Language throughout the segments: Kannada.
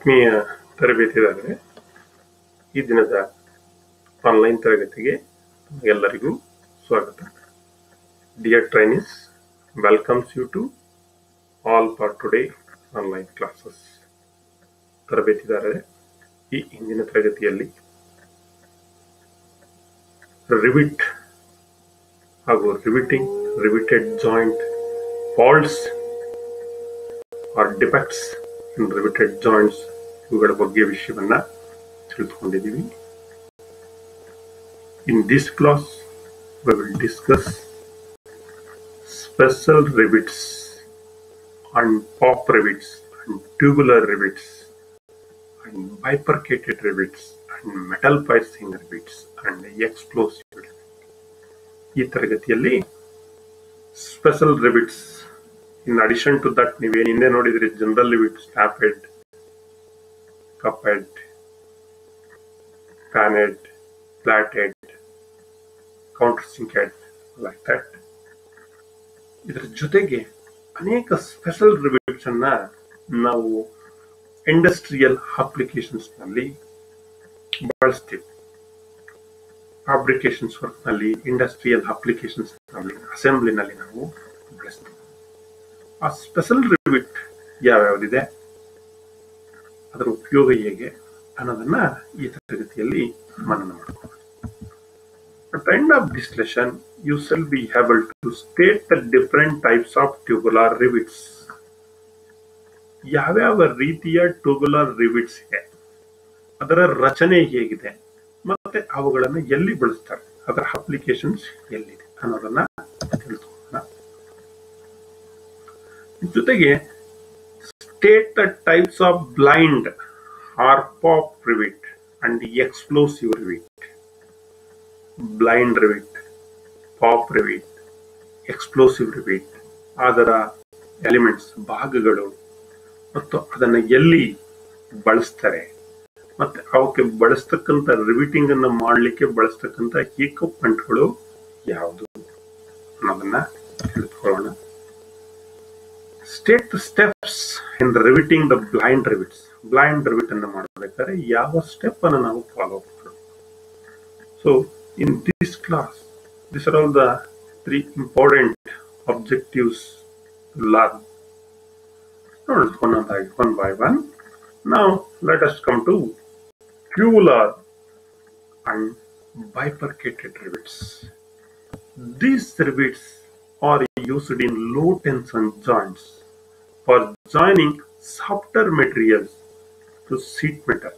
ಆತ್ಮೀಯ ತರಬೇತಿದಾರರೇ ಈ ದಿನದ ಆನ್ಲೈನ್ ತರಗತಿಗೆ ಎಲ್ಲರಿಗೂ ಸ್ವಾಗತ dear trainees welcomes you to all for today online classes ತರಬೇತಿದಾರರೇ ಈ ಇಂದಿನ ತರಗತಿಯಲ್ಲಿ ರಿವಿಟ್ ಹಾಗೂ riveting riveted joint faults or defects in riveted joints ಇವುಗಳ ಬಗ್ಗೆ ವಿಷಯವನ್ನ ತಿಳಿದುಕೊಂಡಿದ್ದೀವಿ in this class we will discuss special rivets and pop rivets and tubular rivets and bifurcated rivets and metal piercing rivets and explosive rivets. ಈ ತರಗತಿಯಲ್ಲಿ special rivets in addition to that ನೀವೇನು ಹಿಂದೆ ನೋಡಿದ್ರಿ general rivet snap head cup head pan head flat head counter sink head like that ಇದರ ಜೊತೆಗೆ ಅನೇಕ ಸ್ಪೆಷಲ್ ರಿಬಿಟ್ಸ್ ಅನ್ನ ನಾವು ಇಂಡಸ್ಟ್ರಿಯಲ್ ಅಪ್ಲಿಕೇಶನ್ಸ್ ನಲ್ಲಿ ಬಳಸ್ತೀವಿ ಫ್ಯಾಬ್ರಿಕೇಶನ್ಸ್ ವರ್ಕ್ ನಲ್ಲಿ ಇಂಡಸ್ಟ್ರಿಯಲ್ ಅಪ್ಲಿಕೇಶನ್ಸ್ ನಲ್ಲಿ ಅಸೆಂಬ್ಲಿನಲ್ಲಿ ನಾವು ಬಳಸ್ತೀವಿ ಆ ಸ್ಪೆಷಲ್ ರಿಬಿಟ್ ಯಾವ್ಯಾವ್ದಿದೆ ಅದರ ಉಪಯೋಗ ಹೇಗೆ ಅನ್ನೋದನ್ನ ಈ ತರಗತಿಯಲ್ಲಿ ಮನನ ಮಾಡ್ಕೊಳ್ಳೋಣ At the end of this lesson, you shall be able to state the different types of tubular rivets. ಯಾವ್ಯಾವ ರೀತಿಯ ಟ್ಯೂಬುಲರ್ ರಿವಿಟ್ಸ್ ಇದೆ ಅದರ ರಚನೆ ಹೇಗಿದೆ ಮತ್ತೆ ಅವುಗಳನ್ನು ಎಲ್ಲಿ ಬಳಸ್ತಾರೆ ಅದರ ಅಪ್ಲಿಕೇಶನ್ಸ್ ಎಲ್ಲಿದೆ ಅನ್ನೋದನ್ನ ತಿಳ್ಕೊಳ್ಳೋಣ ಜೊತೆಗೆ state the types of blind or pop rivet and explosive rivet blind rivet pop rivet explosive rivet ಅದರ ಎಲಿಮೆಂಟ್ಸ್ ಭಾಗಗಳು ಮತ್ತು ಅದನ್ನು ಎಲ್ಲಿ ಬಳಸ್ತಾರೆ ಮತ್ತೆ ಅವಕ್ಕೆ ಬಳಸ್ತಕ್ಕಂಥ ರಿವಿಟಿಂಗ್ ಅನ್ನ ಮಾಡಲಿಕ್ಕೆ ಬಳಸ್ತಕ್ಕಂಥ ಈಕ್ವಿಪ್ಮೆಂಟ್ಗಳು ಯಾವುದು ಅನ್ನೋದನ್ನ ತಿಳಿದುಕೊಳ್ಳೋಣ state the steps in riveting the blind rivets blind rivet ಅನ್ನು ಮಾಡಬೇಕಾದ್ರೆ ಯಾವ ಸ್ಟೆಪ್ ಅನ್ನು ನಾವು ಫಾಲೋ ಮಾಡಬೇಕು so in this class, these are all the three important objectives to learn. Notice one by one by one. Now let us come to tubular and bifurcated rivets. These rivets are used in low tension joints for joining softer materials to sheet metal.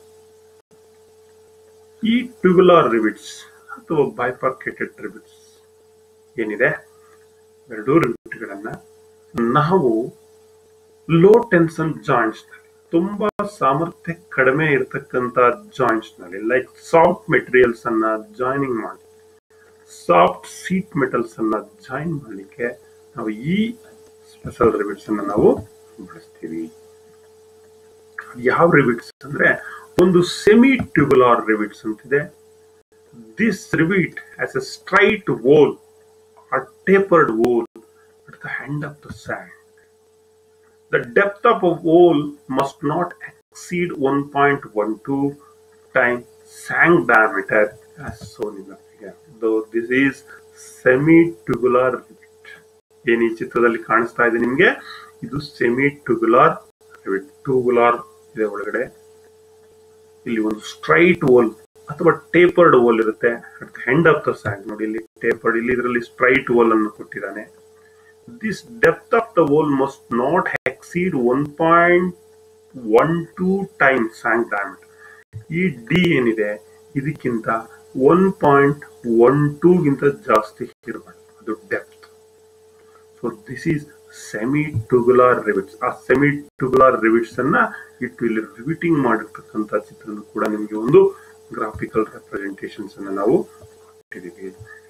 ಈ ಟ್ಯೂಬುಲಾರ್ ರಿವಿಟ್ಸ್ ಅಥವಾ ಬೈಫರ್ಕೇಟೆಡ್ ರಿಬಿಟ್ಸ್ ಏನಿದೆ ಎರಡೂ ರಿಬಿಟ್ಗಳನ್ನ ನಾವು ಲೋ ಟೆನ್ಷನ್ ಜಾಯಿಂಟ್ಸ್ ನಲ್ಲಿ ತುಂಬಾ ಸಾಮರ್ಥ್ಯ ಕಡಿಮೆ ಇರತಕ್ಕಂತ ಜಾಯಿಂಟ್ಸ್ ನಲ್ಲಿ ಲೈಕ್ ಸಾಫ್ಟ್ ಮೆಟೀರಿಯಲ್ಸ್ ಅನ್ನ ಜಾಯಿನಿಂಗ್ ಮಾಡಿ ಸಾಫ್ಟ್ ಸೀಟ್ ಮೆಟಲ್ಸ್ ಅನ್ನ ಜಾಯಿನ್ ಮಾಡಲಿಕ್ಕೆ ನಾವು ಈ ಸ್ಪೆಷಲ್ ರಿಬಿಟ್ಸ್ ಅನ್ನ ನಾವು ಬಳಸ್ತೀವಿ ಯಾವ ರಿಬಿಟ್ಸ್ ಅಂದ್ರೆ ಒಂದು ಸೆಮಿ ಟ್ಯೂಬುಲಾರ್ ರಿಬಿಟ್ಸ್ ಅಂತಿದೆ this rivet has a straight wall or tapered wall at the end of the sand. The depth of a wall must not exceed 1.12 times sand diameter as shown in the figure. Though this is semi-tubular rivet. ಏನು ಈ ಚಿತ್ರದಲ್ಲಿ ಕಾಣಿಸ್ತಾ ಇದೆ ನಿಮಗೆ ಇದು ಸೆಮಿ ಟ್ಯೂಬುಲಾರ್ ರಿವಿಟ್ ಟ್ಯೂಬುಲಾರ್ ಇದೆ ಒಳಗಡೆ ಇಲ್ಲಿ ಒಂದು ಸ್ಟ್ರೈಟ್ ವೋಲ್ ಅಥವಾ ಟೇಪರ್ಡ್ ವೋಲ್ ಇರುತ್ತೆ at the end of the shank ನೋಡಿ ಇಲ್ಲಿ ಟೇಪರ್ಡ್ ಇಲ್ಲಿ ಇದರಲ್ಲಿ ಸ್ಟ್ರೈಟ್ ವೋಲ್ ಅನ್ನು ಕೊಟ್ಟಿದ್ದಾನೆ this depth of the hole must not exceed one point one two time shank diameter ಈ ಡಿ ಏನಿದೆ ಇದಕ್ಕಿಂತ ಒನ್ ಪಾಯಿಂಟ್ ಒನ್ ಟೂಗಿಂತ ಜಾಸ್ತಿ ಇರಬಾರ್ದು ಅದು depth so this is semi tubular rivets ಆ ಸೆಮಿ ಟ್ಯೂಬುಲಾರ್ ರಿವಿಟ್ಸ್ ಅನ್ನ ಇಟ್ಟು ಇಲ್ಲಿ ರಿವಿಟಿಂಗ್ ಮಾಡಿರ್ತಕ್ಕಂಥ ಚಿತ್ರನು ಕೂಡ ನಿಮಗೆ ಒಂದು ಗ್ರಾಫಿಕಲ್ ರೆಪ್ರೆಸೆಂಟೇಷನ್ಸ್ ಅನ್ನು ನಾವು ಕೊಟ್ಟಿದ್ದೀವಿ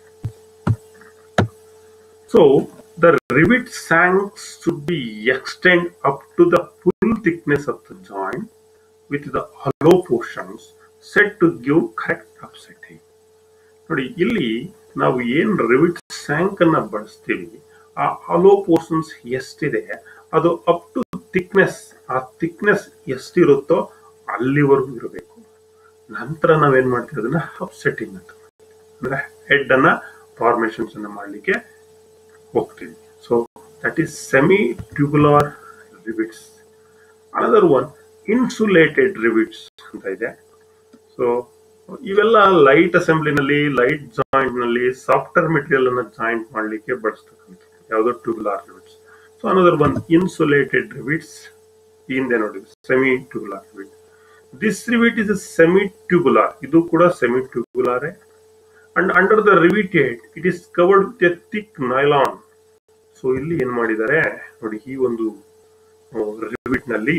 so the rivet shanks should be extend up to the full thickness of the joint with the hollow portions set to give correct upsetting ನೋಡಿ ಇಲ್ಲಿ ನಾವು ಏನ್ ರಿವಿಟ್ ಸ್ಯಾಂಕ್ ಅನ್ನ ಬಳಸ್ತೀವಿ ಆ ಹಲೋ ಪೋರ್ಷನ್ಸ್ ಎಷ್ಟಿದೆ ಅದು ಅಪ್ ಟು ಥಿಕ್ನೆಸ್ ಆ ಥಿಕ್ನೆಸ್ ಎಷ್ಟಿರುತ್ತೋ ಅಲ್ಲಿವರೆಗೂ ಇರಬೇಕು ನಂತರ ನಾವೇನ್ ಮಾಡ್ತೀವಿ ಅದನ್ನ ಅಪ್ಸೆಟ್ಟಿಂಗ್ ಅಂತ ಅಂದ್ರೆ ಹೆಡ್ ಅನ್ನ ಫಾರ್ಮೇಶನ್ಸ್ ಅನ್ನ ಮಾಡ್ಲಿಕ್ಕೆ ಹೋಗ್ತೀವಿ so that is semi tubular rivets another one insulated rivets ಅಂತ ಇದೆ ಸೊ ಇವೆಲ್ಲ ಲೈಟ್ ಅಸೆಂಬ್ಲಿನಲ್ಲಿ ಲೈಟ್ ಜಾಯಿಂಟ್ ನಲ್ಲಿ ಸಾಫ್ಟ್ವೇರ್ ಮೆಟೀರಿಯಲ್ ಅನ್ನ ಜಾಯಿಂಟ್ ಮಾಡಲಿಕ್ಕೆ ಬಳಸ್ತಕ್ಕಂಥ ಯಾವುದೋ tubular rivets so another one insulated rivets ಹಿಂದೆ ನೋಡಿ semi tubular rivet this rivet is semi tubular ಇದು ಕೂಡ ಸೆಮಿ ಟ್ಯೂಬುಲಾರೇ and under the riveted it is covered with a thick nylon so ಇಲ್ಲಿ ಏನ್ ಮಾಡಿದ್ದಾರೆ ನೋಡಿ ಈ ಒಂದು ರಿವಿಟ್ ನಲ್ಲಿ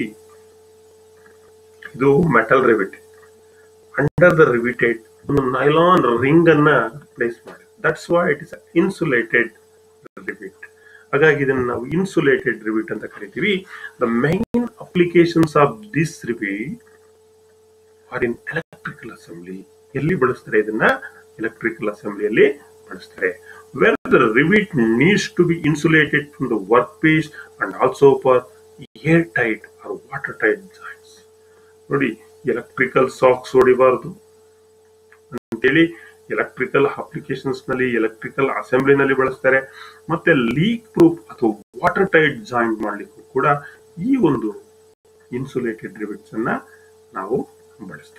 ಇದು metal rivet under the riveted ಒಂದು ನೈಲಾನ್ ರಿಂಗ್ ಅನ್ನ ಪ್ಲೇಸ್ ಮಾಡಿ that's why it is insulated rivet ಹಾಗಾಗಿ ಇದನ್ನು ನಾವು ಇನ್ಸುಲೇಟೆಡ್ ರಿವಿಟ್ ಅಂತ ಕರಿತೀವಿ the main applications of this rivet are in electrical assembly ಎಲ್ಲಿ ಬಳಸ್ತಾರೆ ಇದನ್ನ ಎಲೆಕ್ಟ್ರಿಕಲ್ ಅಸೆಂಬ್ಲಿಯಲ್ಲಿ ಬಳಸ್ತಾರೆ where the rivet needs to be insulated from the work piece and also for air tight or water tight joints ನೋಡಿ ಎಲೆಕ್ಟ್ರಿಕಲ್ ಸಾಕ್ಸ್ ಹೊಡಿಬಾರ್ದು ಅಂತೇಳಿ ಎಲೆಕ್ಟ್ರಿಕಲ್ ಅಪ್ಲಿಕೇಶನ್ಸ್ ನಲ್ಲಿ ಎಲೆಕ್ಟ್ರಿಕಲ್ ಅಸೆಂಬ್ಲಿನಲ್ಲಿ ಬಳಸ್ತಾರೆ ಮತ್ತೆ ಲೀಕ್ ಪ್ರೂಫ್ ಅಥವಾ ವಾಟರ್ ಟೈಟ್ ಜಾಯಿಂಟ್ ಮಾಡ್ಲಿಕ್ಕೂ ಕೂಡ ಈ ಒಂದು ಇನ್ಸುಲೇಟೆಡ್ ರಿವಿಟ್ಸ್ ಅನ್ನ ನಾವು ಬಳಸ್ತೀವಿ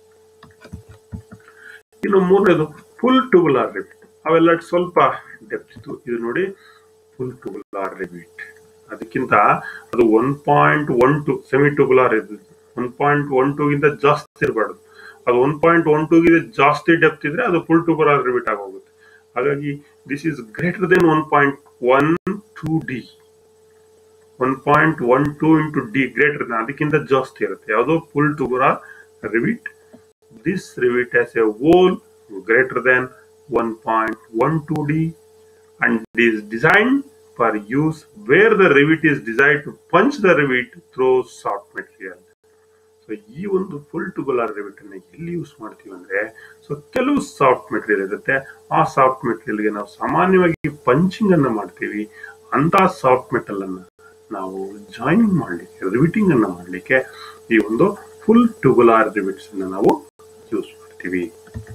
ಇನ್ನು ಮೂರನೇದು ಫುಲ್ ಟೂಬುಲಾರ್ ರಿಬಿಟ್ ಅವೆಲ್ಲ ಸ್ವಲ್ಪ ಡೆಪ್ತ್ ಇತ್ತು ಇದು ನೋಡಿ ಫುಲ್ ಟೂಬುಲಾರ್ ರಿಬಿಟ್ ಅದಕ್ಕಿಂತ ಅದು one point one two semi tubular ಇದು ಒನ್ ಪಾಯಿಂಟ್ ಒನ್ ಟೂಗಿಂತ ಜಾಸ್ತಿ ಇರಬಾರ್ದು ಅದು ಒನ್ ಪಾಯಿಂಟ್ ಒನ್ ಟೂಗಿದೆ ಜಾಸ್ತಿ ಡೆಪ್ತ್ ಇದ್ರೆ ಅದು ಫುಲ್ ಟೂಬುಲಾರ್ ರಿಬಿಟ್ ಆಗೋಗುತ್ತೆ ಹಾಗಾಗಿ this is greater than one point one two D one point one two into D greater ಅದಕ್ಕಿಂತ ಜಾಸ್ತಿ ಇರುತ್ತೆ ಯಾವುದೋ full tubular rivet this rivet has a hole greater than 1.12D and it is designed for use where the rivet is designed to punch the rivet through soft material. So ಈ ಒಂದು ಫುಲ್ ಟುಬುಲಾರ್ ರಿವಿಟ್ ಅನ್ನ ಎಲ್ಲಿ ಯೂಸ್ ಮಾಡ್ತೀವಿ ಅಂದ್ರೆ ಸೊ ಕೆಲವು ಸಾಫ್ಟ್ ಮೆಟೀರಿಯಲ್ ಇರುತ್ತೆ ಆ ಸಾಫ್ಟ್ ಮೆಟೀರಿಯಲ್ಗೆ ನಾವು ಸಾಮಾನ್ಯವಾಗಿ ಪಂಚಿಂಗ್ ಅನ್ನ ಮಾಡ್ತೀವಿ ಅಂತ ಸಾಫ್ಟ್ ಮೆಟಲ್ ಅನ್ನ ನಾವು ಜಾಯಿನ್ ಮಾಡ್ಲಿಕ್ಕೆ ರಿವಿಟಿಂಗ್ ಅನ್ನ ಮಾಡ್ಲಿಕ್ಕೆ ಈ ಒಂದು ಫುಲ್ ಟುಬುಲಾರ್ ರಿವಿಟ್ಸ್ ಅನ್ನ ನಾವು ಯೂಸ್ ಮಾಡ್ತೀವಿ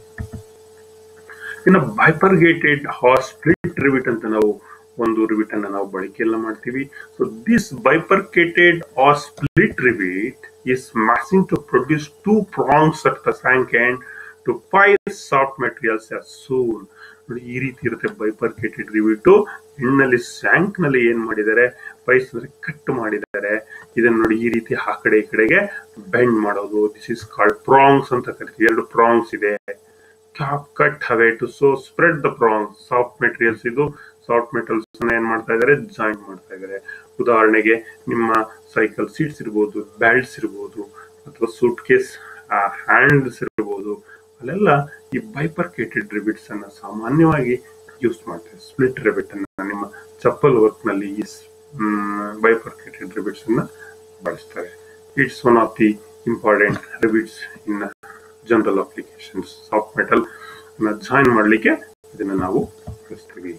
ಇನ್ನು ಬೈಪರ್ಗೇಟೆಡ್ ಹಾರ್ ಸ್ಪ್ಲಿಟ್ ರಿವಿಟ್ ಅಂತ ನಾವು ಒಂದು ರಿವಿಟ್ ಅನ್ನ ನಾವು ಬಳಕೆಯಲ್ಲ ಮಾಡ್ತೀವಿ so this bifurcated or split rivet is mashing to produce two prongs at the shank end to pile soft materials as soon ನೋಡಿ ಈ ರೀತಿ ಇರುತ್ತೆ ಬೈಪರ್ಕೇಟೆಡ್ ರಿವಿಟು ಹೆಣ್ಣಲ್ಲಿ ಸ್ಯಾಂಕ್ ನಲ್ಲಿ ಏನ್ ಮಾಡಿದ್ದಾರೆ ಪೈಸ್ ಅಂದ್ರೆ ಕಟ್ ಮಾಡಿದ್ದಾರೆ ಇದನ್ನ ನೋಡಿ ಈ ರೀತಿ ಆ ಕಡೆ ಈ ಕಡೆಗೆ ಬೆಂಡ್ ಮಾಡೋದು ದಿಸ್ ಇಸ್ ಕಾಲ್ಡ್ ಪ್ರಾಂಗ್ಸ್ ಅಂತ ಕರಿತೀವಿ ಎರಡು ಪ್ರಾಂಗ್ಸ್ ಇದೆ cut have to so spread the prongs soft materials ಇದು ಸಾಫ್ಟ್ ಮೆಟಲ್ಸ್ ಏನ್ ಮಾಡ್ತಾ ಇದ್ದಾರೆ ಜಾಯಿನ್ ಮಾಡ್ತಾ ಇದ್ದಾರೆ ಉದಾಹರಣೆಗೆ ನಿಮ್ಮ ಸೈಕಲ್ ಸೀಟ್ಸ್ ಇರ್ಬೋದು ಬೆಲ್ಟ್ಸ್ ಇರ್ಬೋದು ಅಥವಾ ಸೂಟ್ ಕೇಸ್ ಹ್ಯಾಂಡ್ಸ್ ಇರ್ಬೋದು ಅಲ್ಲೆಲ್ಲ ಈ ಬೈಪರ್ಕೇಟೆಡ್ ರಿಬಿಟ್ಸ್ ಅನ್ನ ಸಾಮಾನ್ಯವಾಗಿ ಯೂಸ್ ಮಾಡ್ತಾರೆ ಸ್ಪ್ಲಿಟ್ ರಿಬಿಟ್ ಅನ್ನ ನಿಮ್ಮ ಚಪ್ಪಲ್ ವರ್ಕ್ ನಲ್ಲಿ ಈ ಬೈಪರ್ಕೇಟೆಡ್ ರಿಬಿಟ್ಸ್ ಅನ್ನ ಬಳಸ್ತಾರೆ it's one of the important rivets in general applications soft metal join ಮಾಡಲಿಕ್ಕೆ ಇದನ್ನ ನಾವು ಬಳಸ್ತೀವಿ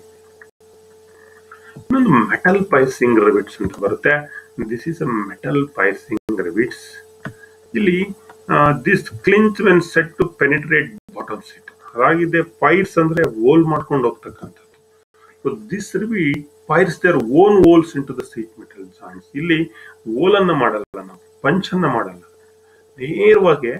ಇನ್ನೊಂದು ಮೆಟಲ್ ಪೈಸಿಂಗ್ ರಿಬಿಟ್ಸ್ ಅಂತ ಬರುತ್ತೆ this is a metal piercing rivets ಇಲ್ಲಿ this clinch when set to penetrate bottom sheet ಹಾಗಾಗಿದೆ ಪೈರ್ಸ್ ಅಂದ್ರೆ ಓಲ್ ಮಾಡ್ಕೊಂಡು ಹೋಗ್ತಕ್ಕಂಥದ್ದು so this rivet pierce their own holes into the sheet metal joints ಇಲ್ಲಿ ಓಲನ್ನ ಮಾಡಲ್ಲ ನಾವು ಪಂಚನ್ನ ಮಾಡಲ್ಲ ನೇರವಾಗಿ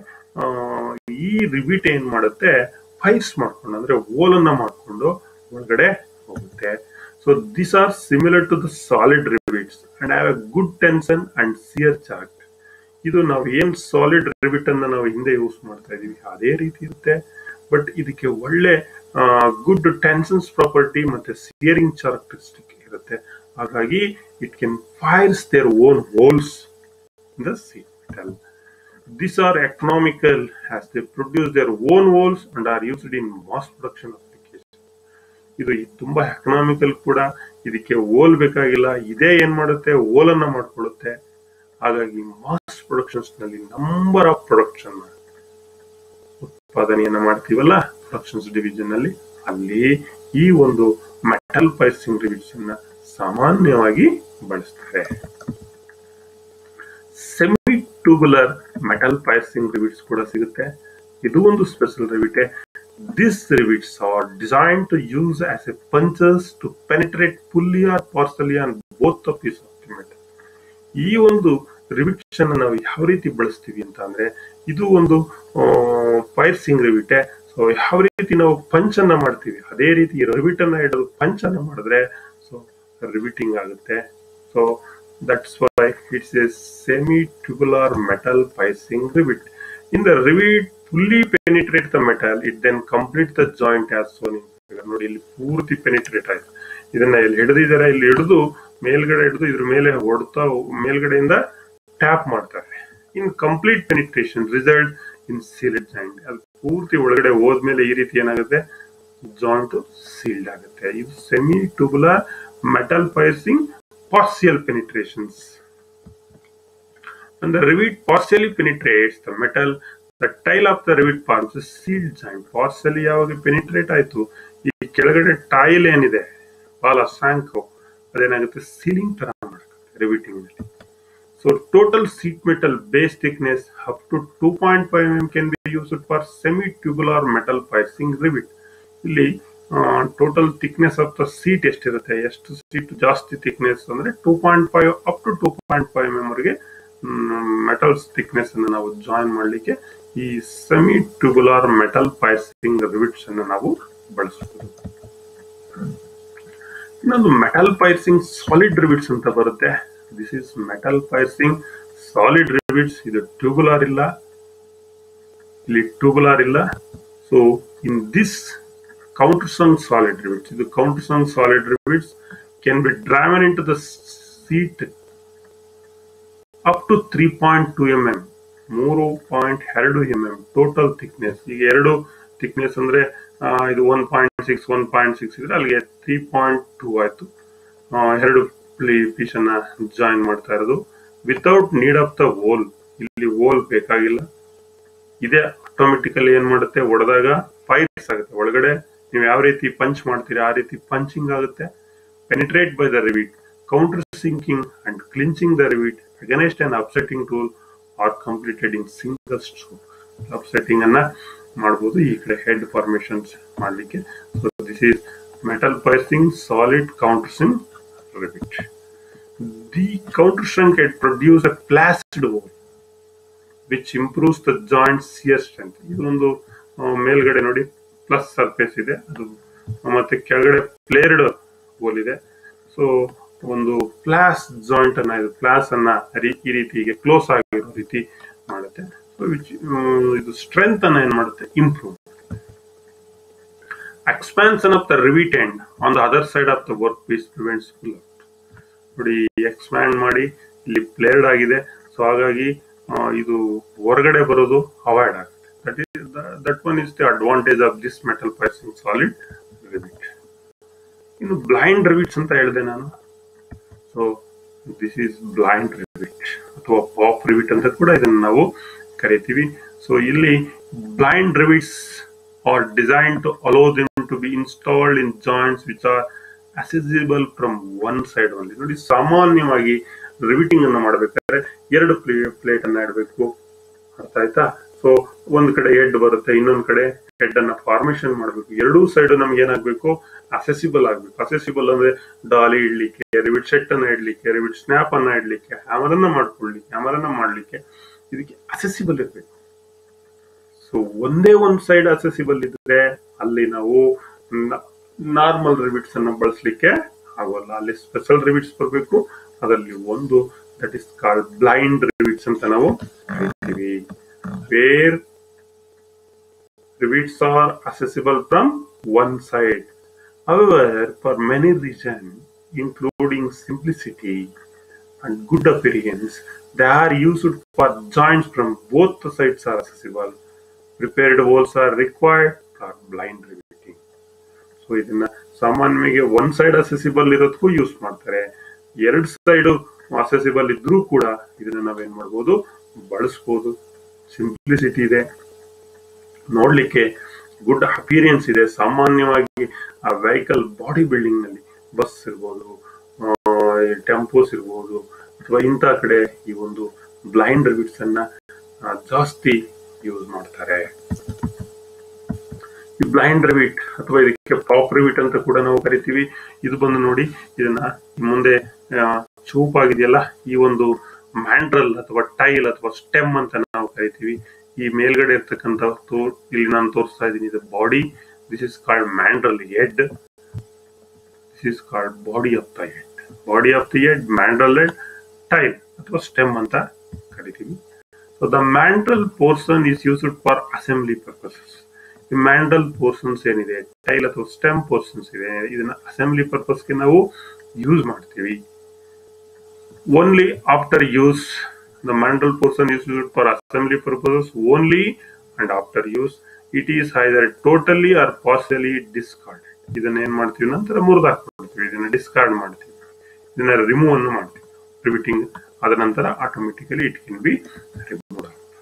ಈ ರಿಬಿಟ್ ಏನ್ ಮಾಡುತ್ತೆ ಪೈರ್ಸ್ ಮಾಡ್ಕೊಂಡು ಅಂದ್ರೆ ಓಲನ್ನ ಮಾಡ್ಕೊಂಡು ಒಳಗಡೆ ಹೋಗುತ್ತೆ so this are similar to the solid rivets and have a good tension and shear chart ಇದು ನಾವು ಏನ್ ಸಾಲಿಡ್ ರಿಬಿಟ್ ಅನ್ನ ನಾವು ಹಿಂದೆ ಯೂಸ್ ಮಾಡ್ತಾ ಇದೀವಿ ಅದೇ ರೀತಿ ಇರುತ್ತೆ ಬಟ್ ಇದಕ್ಕೆ ಒಳ್ಳೆ ಗುಡ್ ಟೆನ್ಷನ್ಸ್ ಪ್ರಾಪರ್ಟಿ ಮತ್ತೆ ಸಿಯರಿಂಗ್ ಚಾರ್ಕ್ಟರಿಸ್ಟಿಕ್ ಇರುತ್ತೆ ಹಾಗಾಗಿ it can pierce their own holes in the sheet metal These are economical as they produce their own holes and are used in mass production application. ಇದು ತುಂಬಾ ಎಕನಾಮಿಕಲ್ ಕೂಡ ಇದಕ್ಕೆ ಓಲ್ ಬೇಕಾಗಿಲ್ಲ ಇದೇ ಏನ್ ಮಾಡುತ್ತೆ ಓಲನ್ನ ಮಾಡ್ಕೊಳ್ಳುತ್ತೆ ಹಾಗಾಗಿ ಮಾಸ್ ಪ್ರೊಡಕ್ಷನ್ಸ್ ನಲ್ಲಿ ನಂಬರ್ ಆಫ್ ಪ್ರೊಡಕ್ಷನ್ ಉತ್ಪಾದನೆಯನ್ನ ಮಾಡ್ತೀವಲ್ಲ ಪ್ರೊಡಕ್ಷನ್ಸ್ ಡಿವಿಷನ್ ನಲ್ಲಿ ಅಲ್ಲಿ ಈ ಒಂದು ಮೆಟಲ್ ಪೈಸಿಂಗ್ ಡಿವಿಷನ್ ಸಾಮಾನ್ಯವಾಗಿ ಬಳಸ್ತಾರೆ semi tubular metal piercing rivets ಕೂಡ ಸಿಗುತ್ತೆ ಇದು ಒಂದು ಸ್ಪೆಷಲ್ ರಿವಿಟೆ this rivets are design to use as a punches to penetrate fully or partially on both the piece of the metal ಈ ಒಂದು ರಿವಿಟ್ಸ್ ಅನ್ನು ನಾವು ಯಾವ ರೀತಿ ಬಳಸ್ತೀವಿ ಅಂತ ಅಂದ್ರೆ ಇದು ಒಂದು ಪೈರ್ಸಿಂಗ್ ರಿವಿಟೆ ಸೊ ಯಾವ ರೀತಿ ನಾವು ಪಂಚ್ ಅನ್ನ ಮಾಡ್ತೀವಿ ಅದೇ ರೀತಿ ರಿವಿಟ್ ಅನ್ನ ಹಿಡಿದು ಪಂಚ್ ಅನ್ನ ಮಾಡಿದ್ರೆ ಸೊ ರಿವಿಟಿಂಗ್ ಆಗುತ್ತೆ so that's why it's a semi tubular metal piercing rivet in the rivet fully penetrate the metal it then complete the joint as shown ನೋಡಿ ಇಲ್ಲಿ ಪೂರ್ತಿ ಪೆನಿಟ್ರೇಟ್ ಆಯ್ತು ಇದನ್ನ ಇಲ್ಲಿ ಹಿಡಿದಿದ್ದಾರೆ ಇಲ್ಲಿ ಹಿಡಿದು ಮೇಲ್ಗಡೆ ಹಿಡಿದು ಇದ್ರ ಮೇಲೆ ಹೊಡ್ತಾ ಮೇಲ್ಗಡೆಯಿಂದ ಟ್ಯಾಪ್ ಮಾಡ್ತಾರೆ in complete penetration result in sealed joint ಅಲ್ಲಿ ಪೂರ್ತಿ ಒಳಗಡೆ ಹೋದ್ಮೇಲೆ ಈ ರೀತಿ ಏನಾಗುತ್ತೆ ಜಾಯಿಂಟ್ ಸೀಲ್ಡ್ ಆಗುತ್ತೆ ಇದು semi tubular metal piercing partial penetrations When the rivet partially penetrates the metal, the tail of the rivet forms a sealed joint. Partially ಯಾವಾಗ ಪೆನಿಟ್ರೇಟ್ ಆಯ್ತು ಈ ಕೆಳಗಡೆ ಟೈಲ್ ಏನಿದೆ ಬಾಲ ಸ್ಯಾಂಕು ಅದೇನಾಗುತ್ತೆ ಸೀಲಿಂಗ್ ತರ ಮಾಡುತ್ತೆ ರಿವಿಟಿಂಗ್ ನಲ್ಲಿ so total sheet metal base thickness up to two point five M can be used for semi tubular metal piercing rivet ಇಲ್ಲಿ total thickness of the sheet ಎಷ್ಟಿರುತ್ತೆ ಎಷ್ಟು ಸೀಟ್ ಜಾಸ್ತಿ ಥಿಕ್ನೆಸ್ ಅಂದ್ರೆ two point five up to two point five M ವರೆಗೆ ಮೆಟಲ್ಸ್ ಥಿಕ್ನೆಸ್ ಅನ್ನು ನಾವು ಜಾಯಿನ್ ಮಾಡಲಿಕ್ಕೆ ಈ semi tubular metal piercing rivets ಅನ್ನು ನಾವು ಬಳಸಬಹುದು ಇನ್ನೊಂದು ಮೆಟಲ್ ಪೈರ್ಸಿಂಗ್ ಸಾಲಿಡ್ ರಿವಿಟ್ಸ್ ಅಂತ ಬರುತ್ತೆ this is metal piercing solid rivets ಇದು ಟ್ಯೂಬುಲಾರ್ ಇಲ್ಲ ಇಲ್ಲಿ ಟ್ಯೂಬುಲಾರ್ ಇಲ್ಲ so in this countersunk solid rivets ಇದು countersunk solid rivets can be drawn into the sheet up to three point two M M ಮೂರು ಪಾಯಿಂಟ್ ಎರಡು ಎಂ ಎಂ ಟೋಟಲ್ ಥಿಕ್ನೆಸ್ ಈಗ ಎರಡು ಥಿಕ್ನೆಸ್ ಅಂದ್ರೆ ಆ, ಇದು one point six one point six ಇದ್ರೆ ಅಲ್ಲಿಗೆ ತ್ರೀ ಪಾಯಿಂಟ್ ಟೂ ಆಯ್ತು ಆ, ಎರಡು ಪೀಸ್ ಅನ್ನ ಜಾಯಿನ್ ಮಾಡ್ತಾ ಇರೋದು without need of the hole ಇಲ್ಲಿ ವೋಲ್ ಬೇಕಾಗಿಲ್ಲ ಇದೇ ಆಟೋಮೆಟಿಕಲಿ ಏನ್ ಮಾಡುತ್ತೆ ಹೊಡೆದಾಗ ಫೈರ್ಸ್ ಆಗುತ್ತೆ ಒಳಗಡೆ ನೀವು ಯಾವ ರೀತಿ ಪಂಚ್ ಮಾಡ್ತೀರಾ ಆ ರೀತಿ ಪಂಚಿಂಗ್ ಆಗುತ್ತೆ penetrate by the rivet countersinking and clinching the rivet against an upsetting tool are completed in single stroke upsetting ಅನ್ನ ಮಾಡಬಹುದು ಈ ಕಡೆ ಹೆಡ್ ಫಾರ್ಮೇಶನ್ಸ್ ಮಾಡಲಿಕ್ಕೆ so this is metal piercing solid countersink rivet the counter shrink head produce a placid wall which improves the joint shear strength ಇದೊಂದು ಆ, ಮೇಲ್ಗಡೆ ನೋಡಿ ಪ್ಲಸ್ ಸರ್ಫೇಸ್ ಇದೆ ಅದು ಮತ್ತೆ ಕೆಳಗಡೆ ಪ್ಲೇರ್ಡ್ ಹೋಲ್ ಇದೆ ಸೊ ಒಂದು ಪ್ಲಾಸ್ ಜಾಯಿಂಟ್ ಅನ್ನ ಇದು ಪ್ಲಾಸ್ ಅನ್ನ ರಿ- ಈ ರೀತಿಗೆ ಕ್ಲೋಸ್ ಆಗಿರೋ ರೀತಿ ಮಾಡುತ್ತೆ ಸೊ ವಿಚ್ ಇದು ಸ್ಟ್ರೆಂತ್ ಅನ್ನ ಏನ್ ಮಾಡುತ್ತೆ improve expansion of the rivet end on the other side of the work piece prevents full ನೋಡಿ ಎಕ್ಸ್ಪ್ಯಾಂಡ್ ಮಾಡಿ ಇಲ್ಲಿ ಪ್ಲೇರ್ಡ್ ಆಗಿದೆ ಸೊ ಹಾಗಾಗಿ ಆ, ಇದು ಹೊರಗಡೆ ಬರೋದು ಅವಾಯ್ಡ್ ಆಗುತ್ತೆ that is that one is the advantage of this metal piercing solid rivet ಇನ್ನು ಬ್ಲೈಂಡ್ ರಿವಿಟ್ಸ್ ಅಂತ ಹೇಳಿದೆ ನಾನು so this is blind rivet ಅಥವಾ ಪಾಪ್ ರಿವಿಟ್ ಅಂತ ಕೂಡ ಇದನ್ನು ನಾವು ಕರಿತೀವಿ ಸೊ ಇಲ್ಲಿ blind rivets are design to allow them to be installed in joints which are accessible from one side only ನೋಡಿ ಸಾಮಾನ್ಯವಾಗಿ ರಿವಿಟಿಂಗ್ ಅನ್ನು ಮಾಡಬೇಕಾದ್ರೆ ಎರಡು ಪ್ಲೇ ಪ್ಲೇಟ್ ಅನ್ನ ಇಡಬೇಕು ಅರ್ಥ ಆಯ್ತಾ ಸೊ ಒಂದ್ ಕಡೆ ಹೆಡ್ ಬರುತ್ತೆ ಇನ್ನೊಂದ್ ಕಡೆ ಹೆಡ್ ಅನ್ನ ಫಾರ್ಮೇಶನ್ ಮಾಡಬೇಕು ಎರಡೂ ಸೈಡ್ ನಮ್ಗೆ ಏನಾಗ್ಬೇಕು ಅಸೆಸಿಬಲ್ ಆಗ್ಬೇಕು ಅಸೆಸಿಬಲ್ ಅಂದ್ರೆ ಡಾಲಿ ಇಡ್ಲಿಕ್ಕೆ ರಿವಿಟ್ ಸೆಟ್ ಅನ್ನ ಇಡ್ಲಿಕ್ಕೆ ರಿವಿಟ್ ಸ್ನ್ಯಾಪ್ ಅನ್ನ ಇಡ್ಲಿಕ್ಕೆ ಹ್ಯಾಮರ್ ಅನ್ನ ಮಾಡ್ಕೊಳ್ಳಿಕ್ಕೆ ಹ್ಯಾಮರ್ ಅನ್ನ ಮಾಡ್ಲಿಕ್ಕೆ ಇದಕ್ಕೆ ಅಸೆಸಿಬಲ್ ಇರ್ಬೇಕು ಸೊ ಒಂದೇ ಒಂದ್ ಸೈಡ್ ಅಸೆಸಿಬಲ್ ಇದ್ರೆ ಅಲ್ಲಿ ನಾವು ನಾರ್ಮಲ್ ರಿವಿಟ್ಸ್ ಅನ್ನ ಬಳಸಲಿಕ್ಕೆ ಆಗೋಲ್ಲ ಅಲ್ಲಿ ಸ್ಪೆಷಲ್ ರಿವಿಟ್ಸ್ ಬರಬೇಕು ಅದರಲ್ಲಿ ಒಂದು that is called blind rivets ಅಂತ ನಾವು ಹೇಳ್ತೀವಿ where rivets are accessible from one side. However, for many reasons, including simplicity and good appearance, they are used for joints from both the sides are accessible. Repaired holes are required for blind riveting. So ಇದನ್ನ ಸಾಮಾನ್ಯವಾಗಿ ಒನ್ ಸೈಡ್ ಅಸೆಸಿಬಲ್ ಇರೋದಕ್ಕೂ ಯೂಸ್ ಮಾಡ್ತಾರೆ ಎರಡ್ ಸೈಡ್ ಅಸೆಸಿಬಲ್ ಇದ್ರೂ ಕೂಡ ಇದನ್ನ ನಾವೇನ್ ಮಾಡ್ಬೋದು ಬಳಸ್ಬೋದು ಸಿಂಪ್ಲಿಸಿಟಿ ಇದೆ ನೋಡ್ಲಿಕ್ಕೆ ಗುಡ್ ಅಪಿಯರೆನ್ಸ್ ಇದೆ ಸಾಮಾನ್ಯವಾಗಿ ಆ ವೆಹಿಕಲ್ ಬಾಡಿ ಬಿಲ್ಡಿಂಗ್ ನಲ್ಲಿ ಬಸ್ ಇರ್ಬೋದು ಟೆಂಪೋಸ್ ಇರ್ಬೋದು ಅಥವಾ ಇಂಥ ಕಡೆ ಈ ಒಂದು ಬ್ಲೈಂಡ್ ರಿವಿಟ್ಸ್ ಅನ್ನ ಆ, ಜಾಸ್ತಿ ಯೂಸ್ ಮಾಡ್ತಾರೆ ಈ ಬ್ಲೈಂಡ್ ರಿವಿಟ್ ಅಥವಾ ಇದಕ್ಕೆ ಪಾಪ್ ರಿವಿಟ್ ಅಂತ ಕೂಡ ನಾವು ಕರಿತೀವಿ ಇದು ಬಂದು ನೋಡಿ ಇದನ್ನ ಮುಂದೆ ಆ, ಚೂಪಾಗಿದೆಯಲ್ಲ ಈ ಒಂದು ಮ್ಯಾಂಡ್ರಲ್ ಅಥವಾ ಟೈಲ್ ಅಥವಾ ಸ್ಟೆಮ್ ಅಂತ ನಾವು ಕರಿತೀವಿ ಈ ಮೇಲ್ಗಡೆ ಇರ್ತಕ್ಕಂಥ ಇಲ್ಲಿ ನಾನು ತೋರಿಸ್ತಾ ಇದ್ದೀನಿ ಇದು body this is called mandrel head this is called body of the head body of the head mandrel head tail ಅಥವಾ ಸ್ಟೆಮ್ ಅಂತ ಕರಿತೀವಿ so the mandrel portion is used for assembly purposes ಈ ಮ್ಯಾಂಡಲ್ ಪೋರ್ಷನ್ಸ್ ಏನಿದೆ ಟೈಲ್ ಅಥವಾ ಸ್ಟೆಮ್ ಪೋರ್ಷನ್ಸ್ ಇದೆ ಇದನ್ನ ಅಸೆಂಬ್ಲಿ ಪರ್ಪಸ್ಗೆ ನಾವು ಯೂಸ್ ಮಾಡ್ತೀವಿ only after use the mandrel portion is used for assembly purposes only and after use it is either totally or partially discard ಇದನ್ನ ಏನ್ ಮಾಡ್ತೀವಿ ನಂತರ ಮುರಿದು ಹಾಕ್ಬಿಡ್ತೀವಿ ಇದನ್ನ ಡಿಸ್ಕಾರ್ಡ್ ಮಾಡ್ತೀವಿ ಇದನ್ನ ರಿಮೂವ್ ಅನ್ನು ಮಾಡ್ತೀವಿ ರಿವಿಟಿಂಗ್ ಆದ ನಂತರ automatically it can be remove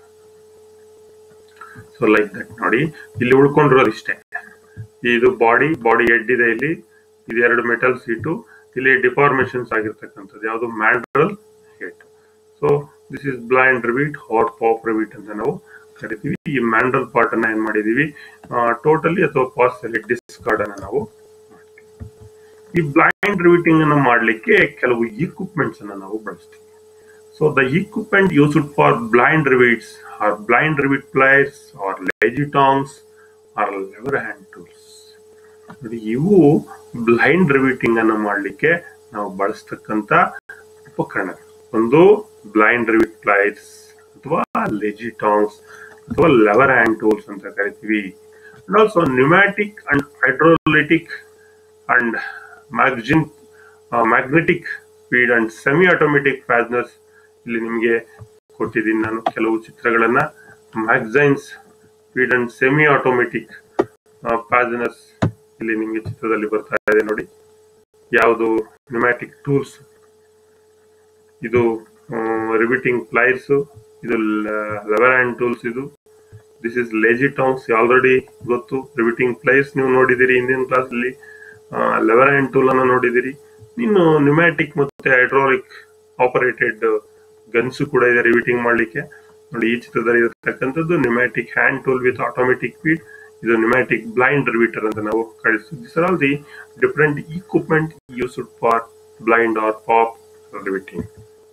so like that ನೋಡಿ ಇಲ್ಲಿ ಉಳ್ಕೊಂಡಿರೋದು ಇಷ್ಟೇ ಇದು ಬಾಡಿ ಬಾಡಿ ಹೆಡ್ ಇದೆ ಇಲ್ಲಿ ಇದು ಎರಡು ಮೆಟಲ್ ಸೀಟು ಇಲ್ಲಿ ಡಿಫಾರ್ಮೇಶನ್ಸ್ ಆಗಿರ್ತಕ್ಕಂಥದ್ದು ಯಾವುದು mandrel head so this is blind rivet hot pop rivet ಅಂತ ನಾವು ಕರಿತೀವಿ ಈ ಮ್ಯಾಂಡ್ರಲ್ ಪಾರ್ಟ್ ಅನ್ನ ಏನ್ ಮಾಡಿದೀವಿ ಟೋಟಲಿ ಅಥವಾ ಪಾರ್ಸಲಿ ಡಿಸ್ಕಾರ್ಡ್ ಅನ್ನ ನಾವು ಮಾಡ್ತೀವಿ ಈ ಬ್ಲೈಂಡ್ ರಿವಿಟಿಂಗ್ ಅನ್ನು ಮಾಡಲಿಕ್ಕೆ ಕೆಲವು ಇಕ್ವಿಪ್ಮೆಂಟ್ಸ್ ಅನ್ನ ನಾವು ಬಳಸ್ತೀವಿ So the equipment used for blind rivets are blind rivet pliers or lazy tongs or lever hand tools. ನೋಡಿ ಇವು ಬ್ಲೈಂಡ್ ರಿವಿಟಿಂಗ್ ಅನ್ನು ಮಾಡಲಿಕ್ಕೆ ನಾವು ಬಳಸ್ತಕ್ಕಂತ ಉಪಕರಣಗಳು ಒಂದು ಬ್ಲೈಂಡ್ ರಿವಿಟ್ ಪ್ಲೈರ್ಸ್ ಅಥವಾ ಲೆಜಿ ಟಾಂಗ್ಸ್ ಅಥವಾ ಲೆವರ್ ಹ್ಯಾಂಡ್ ಟೂಲ್ಸ್ ಅಂತ ಕರಿತೀವಿ and also pneumatic and hydrolytic and magazine magnetic speed and semi automatic fasteners ಇಲ್ಲಿ ನಿಮಗೆ ಕೊಟ್ಟಿದ್ದೀನಿ ನಾನು ಕೆಲವು ಚಿತ್ರಗಳನ್ನ magazines speed and semi automatic fasteners ಇಲ್ಲಿ ನಿಮಗೆ ಚಿತ್ರದಲ್ಲಿ ಬರ್ತಾ ಇದೆ ನೋಡಿ ಯಾವುದು ನ್ಯೂಮ್ಯಾಟಿಕ್ ಟೂಲ್ಸ್ ಇದು ರಿವಿಟಿಂಗ್ ಪ್ಲೈರ್ಸ್ ಇದು ಲೆವರ್ ಹ್ಯಾಂಡ್ ಟೂಲ್ಸ್ ಇದು this is lazy tongs already ಗೊತ್ತು ರಿವಿಟಿಂಗ್ ಪ್ಲೈರ್ಸ್ ನೀವು ನೋಡಿದಿರಿ ಹಿಂದಿನ ಕ್ಲಾಸ್ ಅಲ್ಲಿ ಲೆವರ್ ಹ್ಯಾಂಡ್ ಟೂಲ್ ಅನ್ನು ನೋಡಿದಿರಿ ಇನ್ನು ನ್ಯೂಮ್ಯಾಟಿಕ್ ಮತ್ತೆ ಹೈಡ್ರೋಲಿಕ್ ಆಪರೇಟೆಡ್ ಗನ್ಸ್ ಕೂಡ ಇದೆ ರಿವಿಟಿಂಗ್ ಮಾಡ್ಲಿಕ್ಕೆ ನೋಡಿ ಈ ಚಿತ್ರದಲ್ಲಿ ಇರತಕ್ಕಂಥದ್ದು pneumatic hand tool with automatic feed ಇದು ನ್ಯೂಮ್ಯಾಟಿಕ್ ಬ್ಲೈಂಡ್ ರಿವಿಟರ್ ಅಂತ ನಾವು ಕಳಿಸ್ತೀವಿ this are all the different equipment used for blind or pop riveting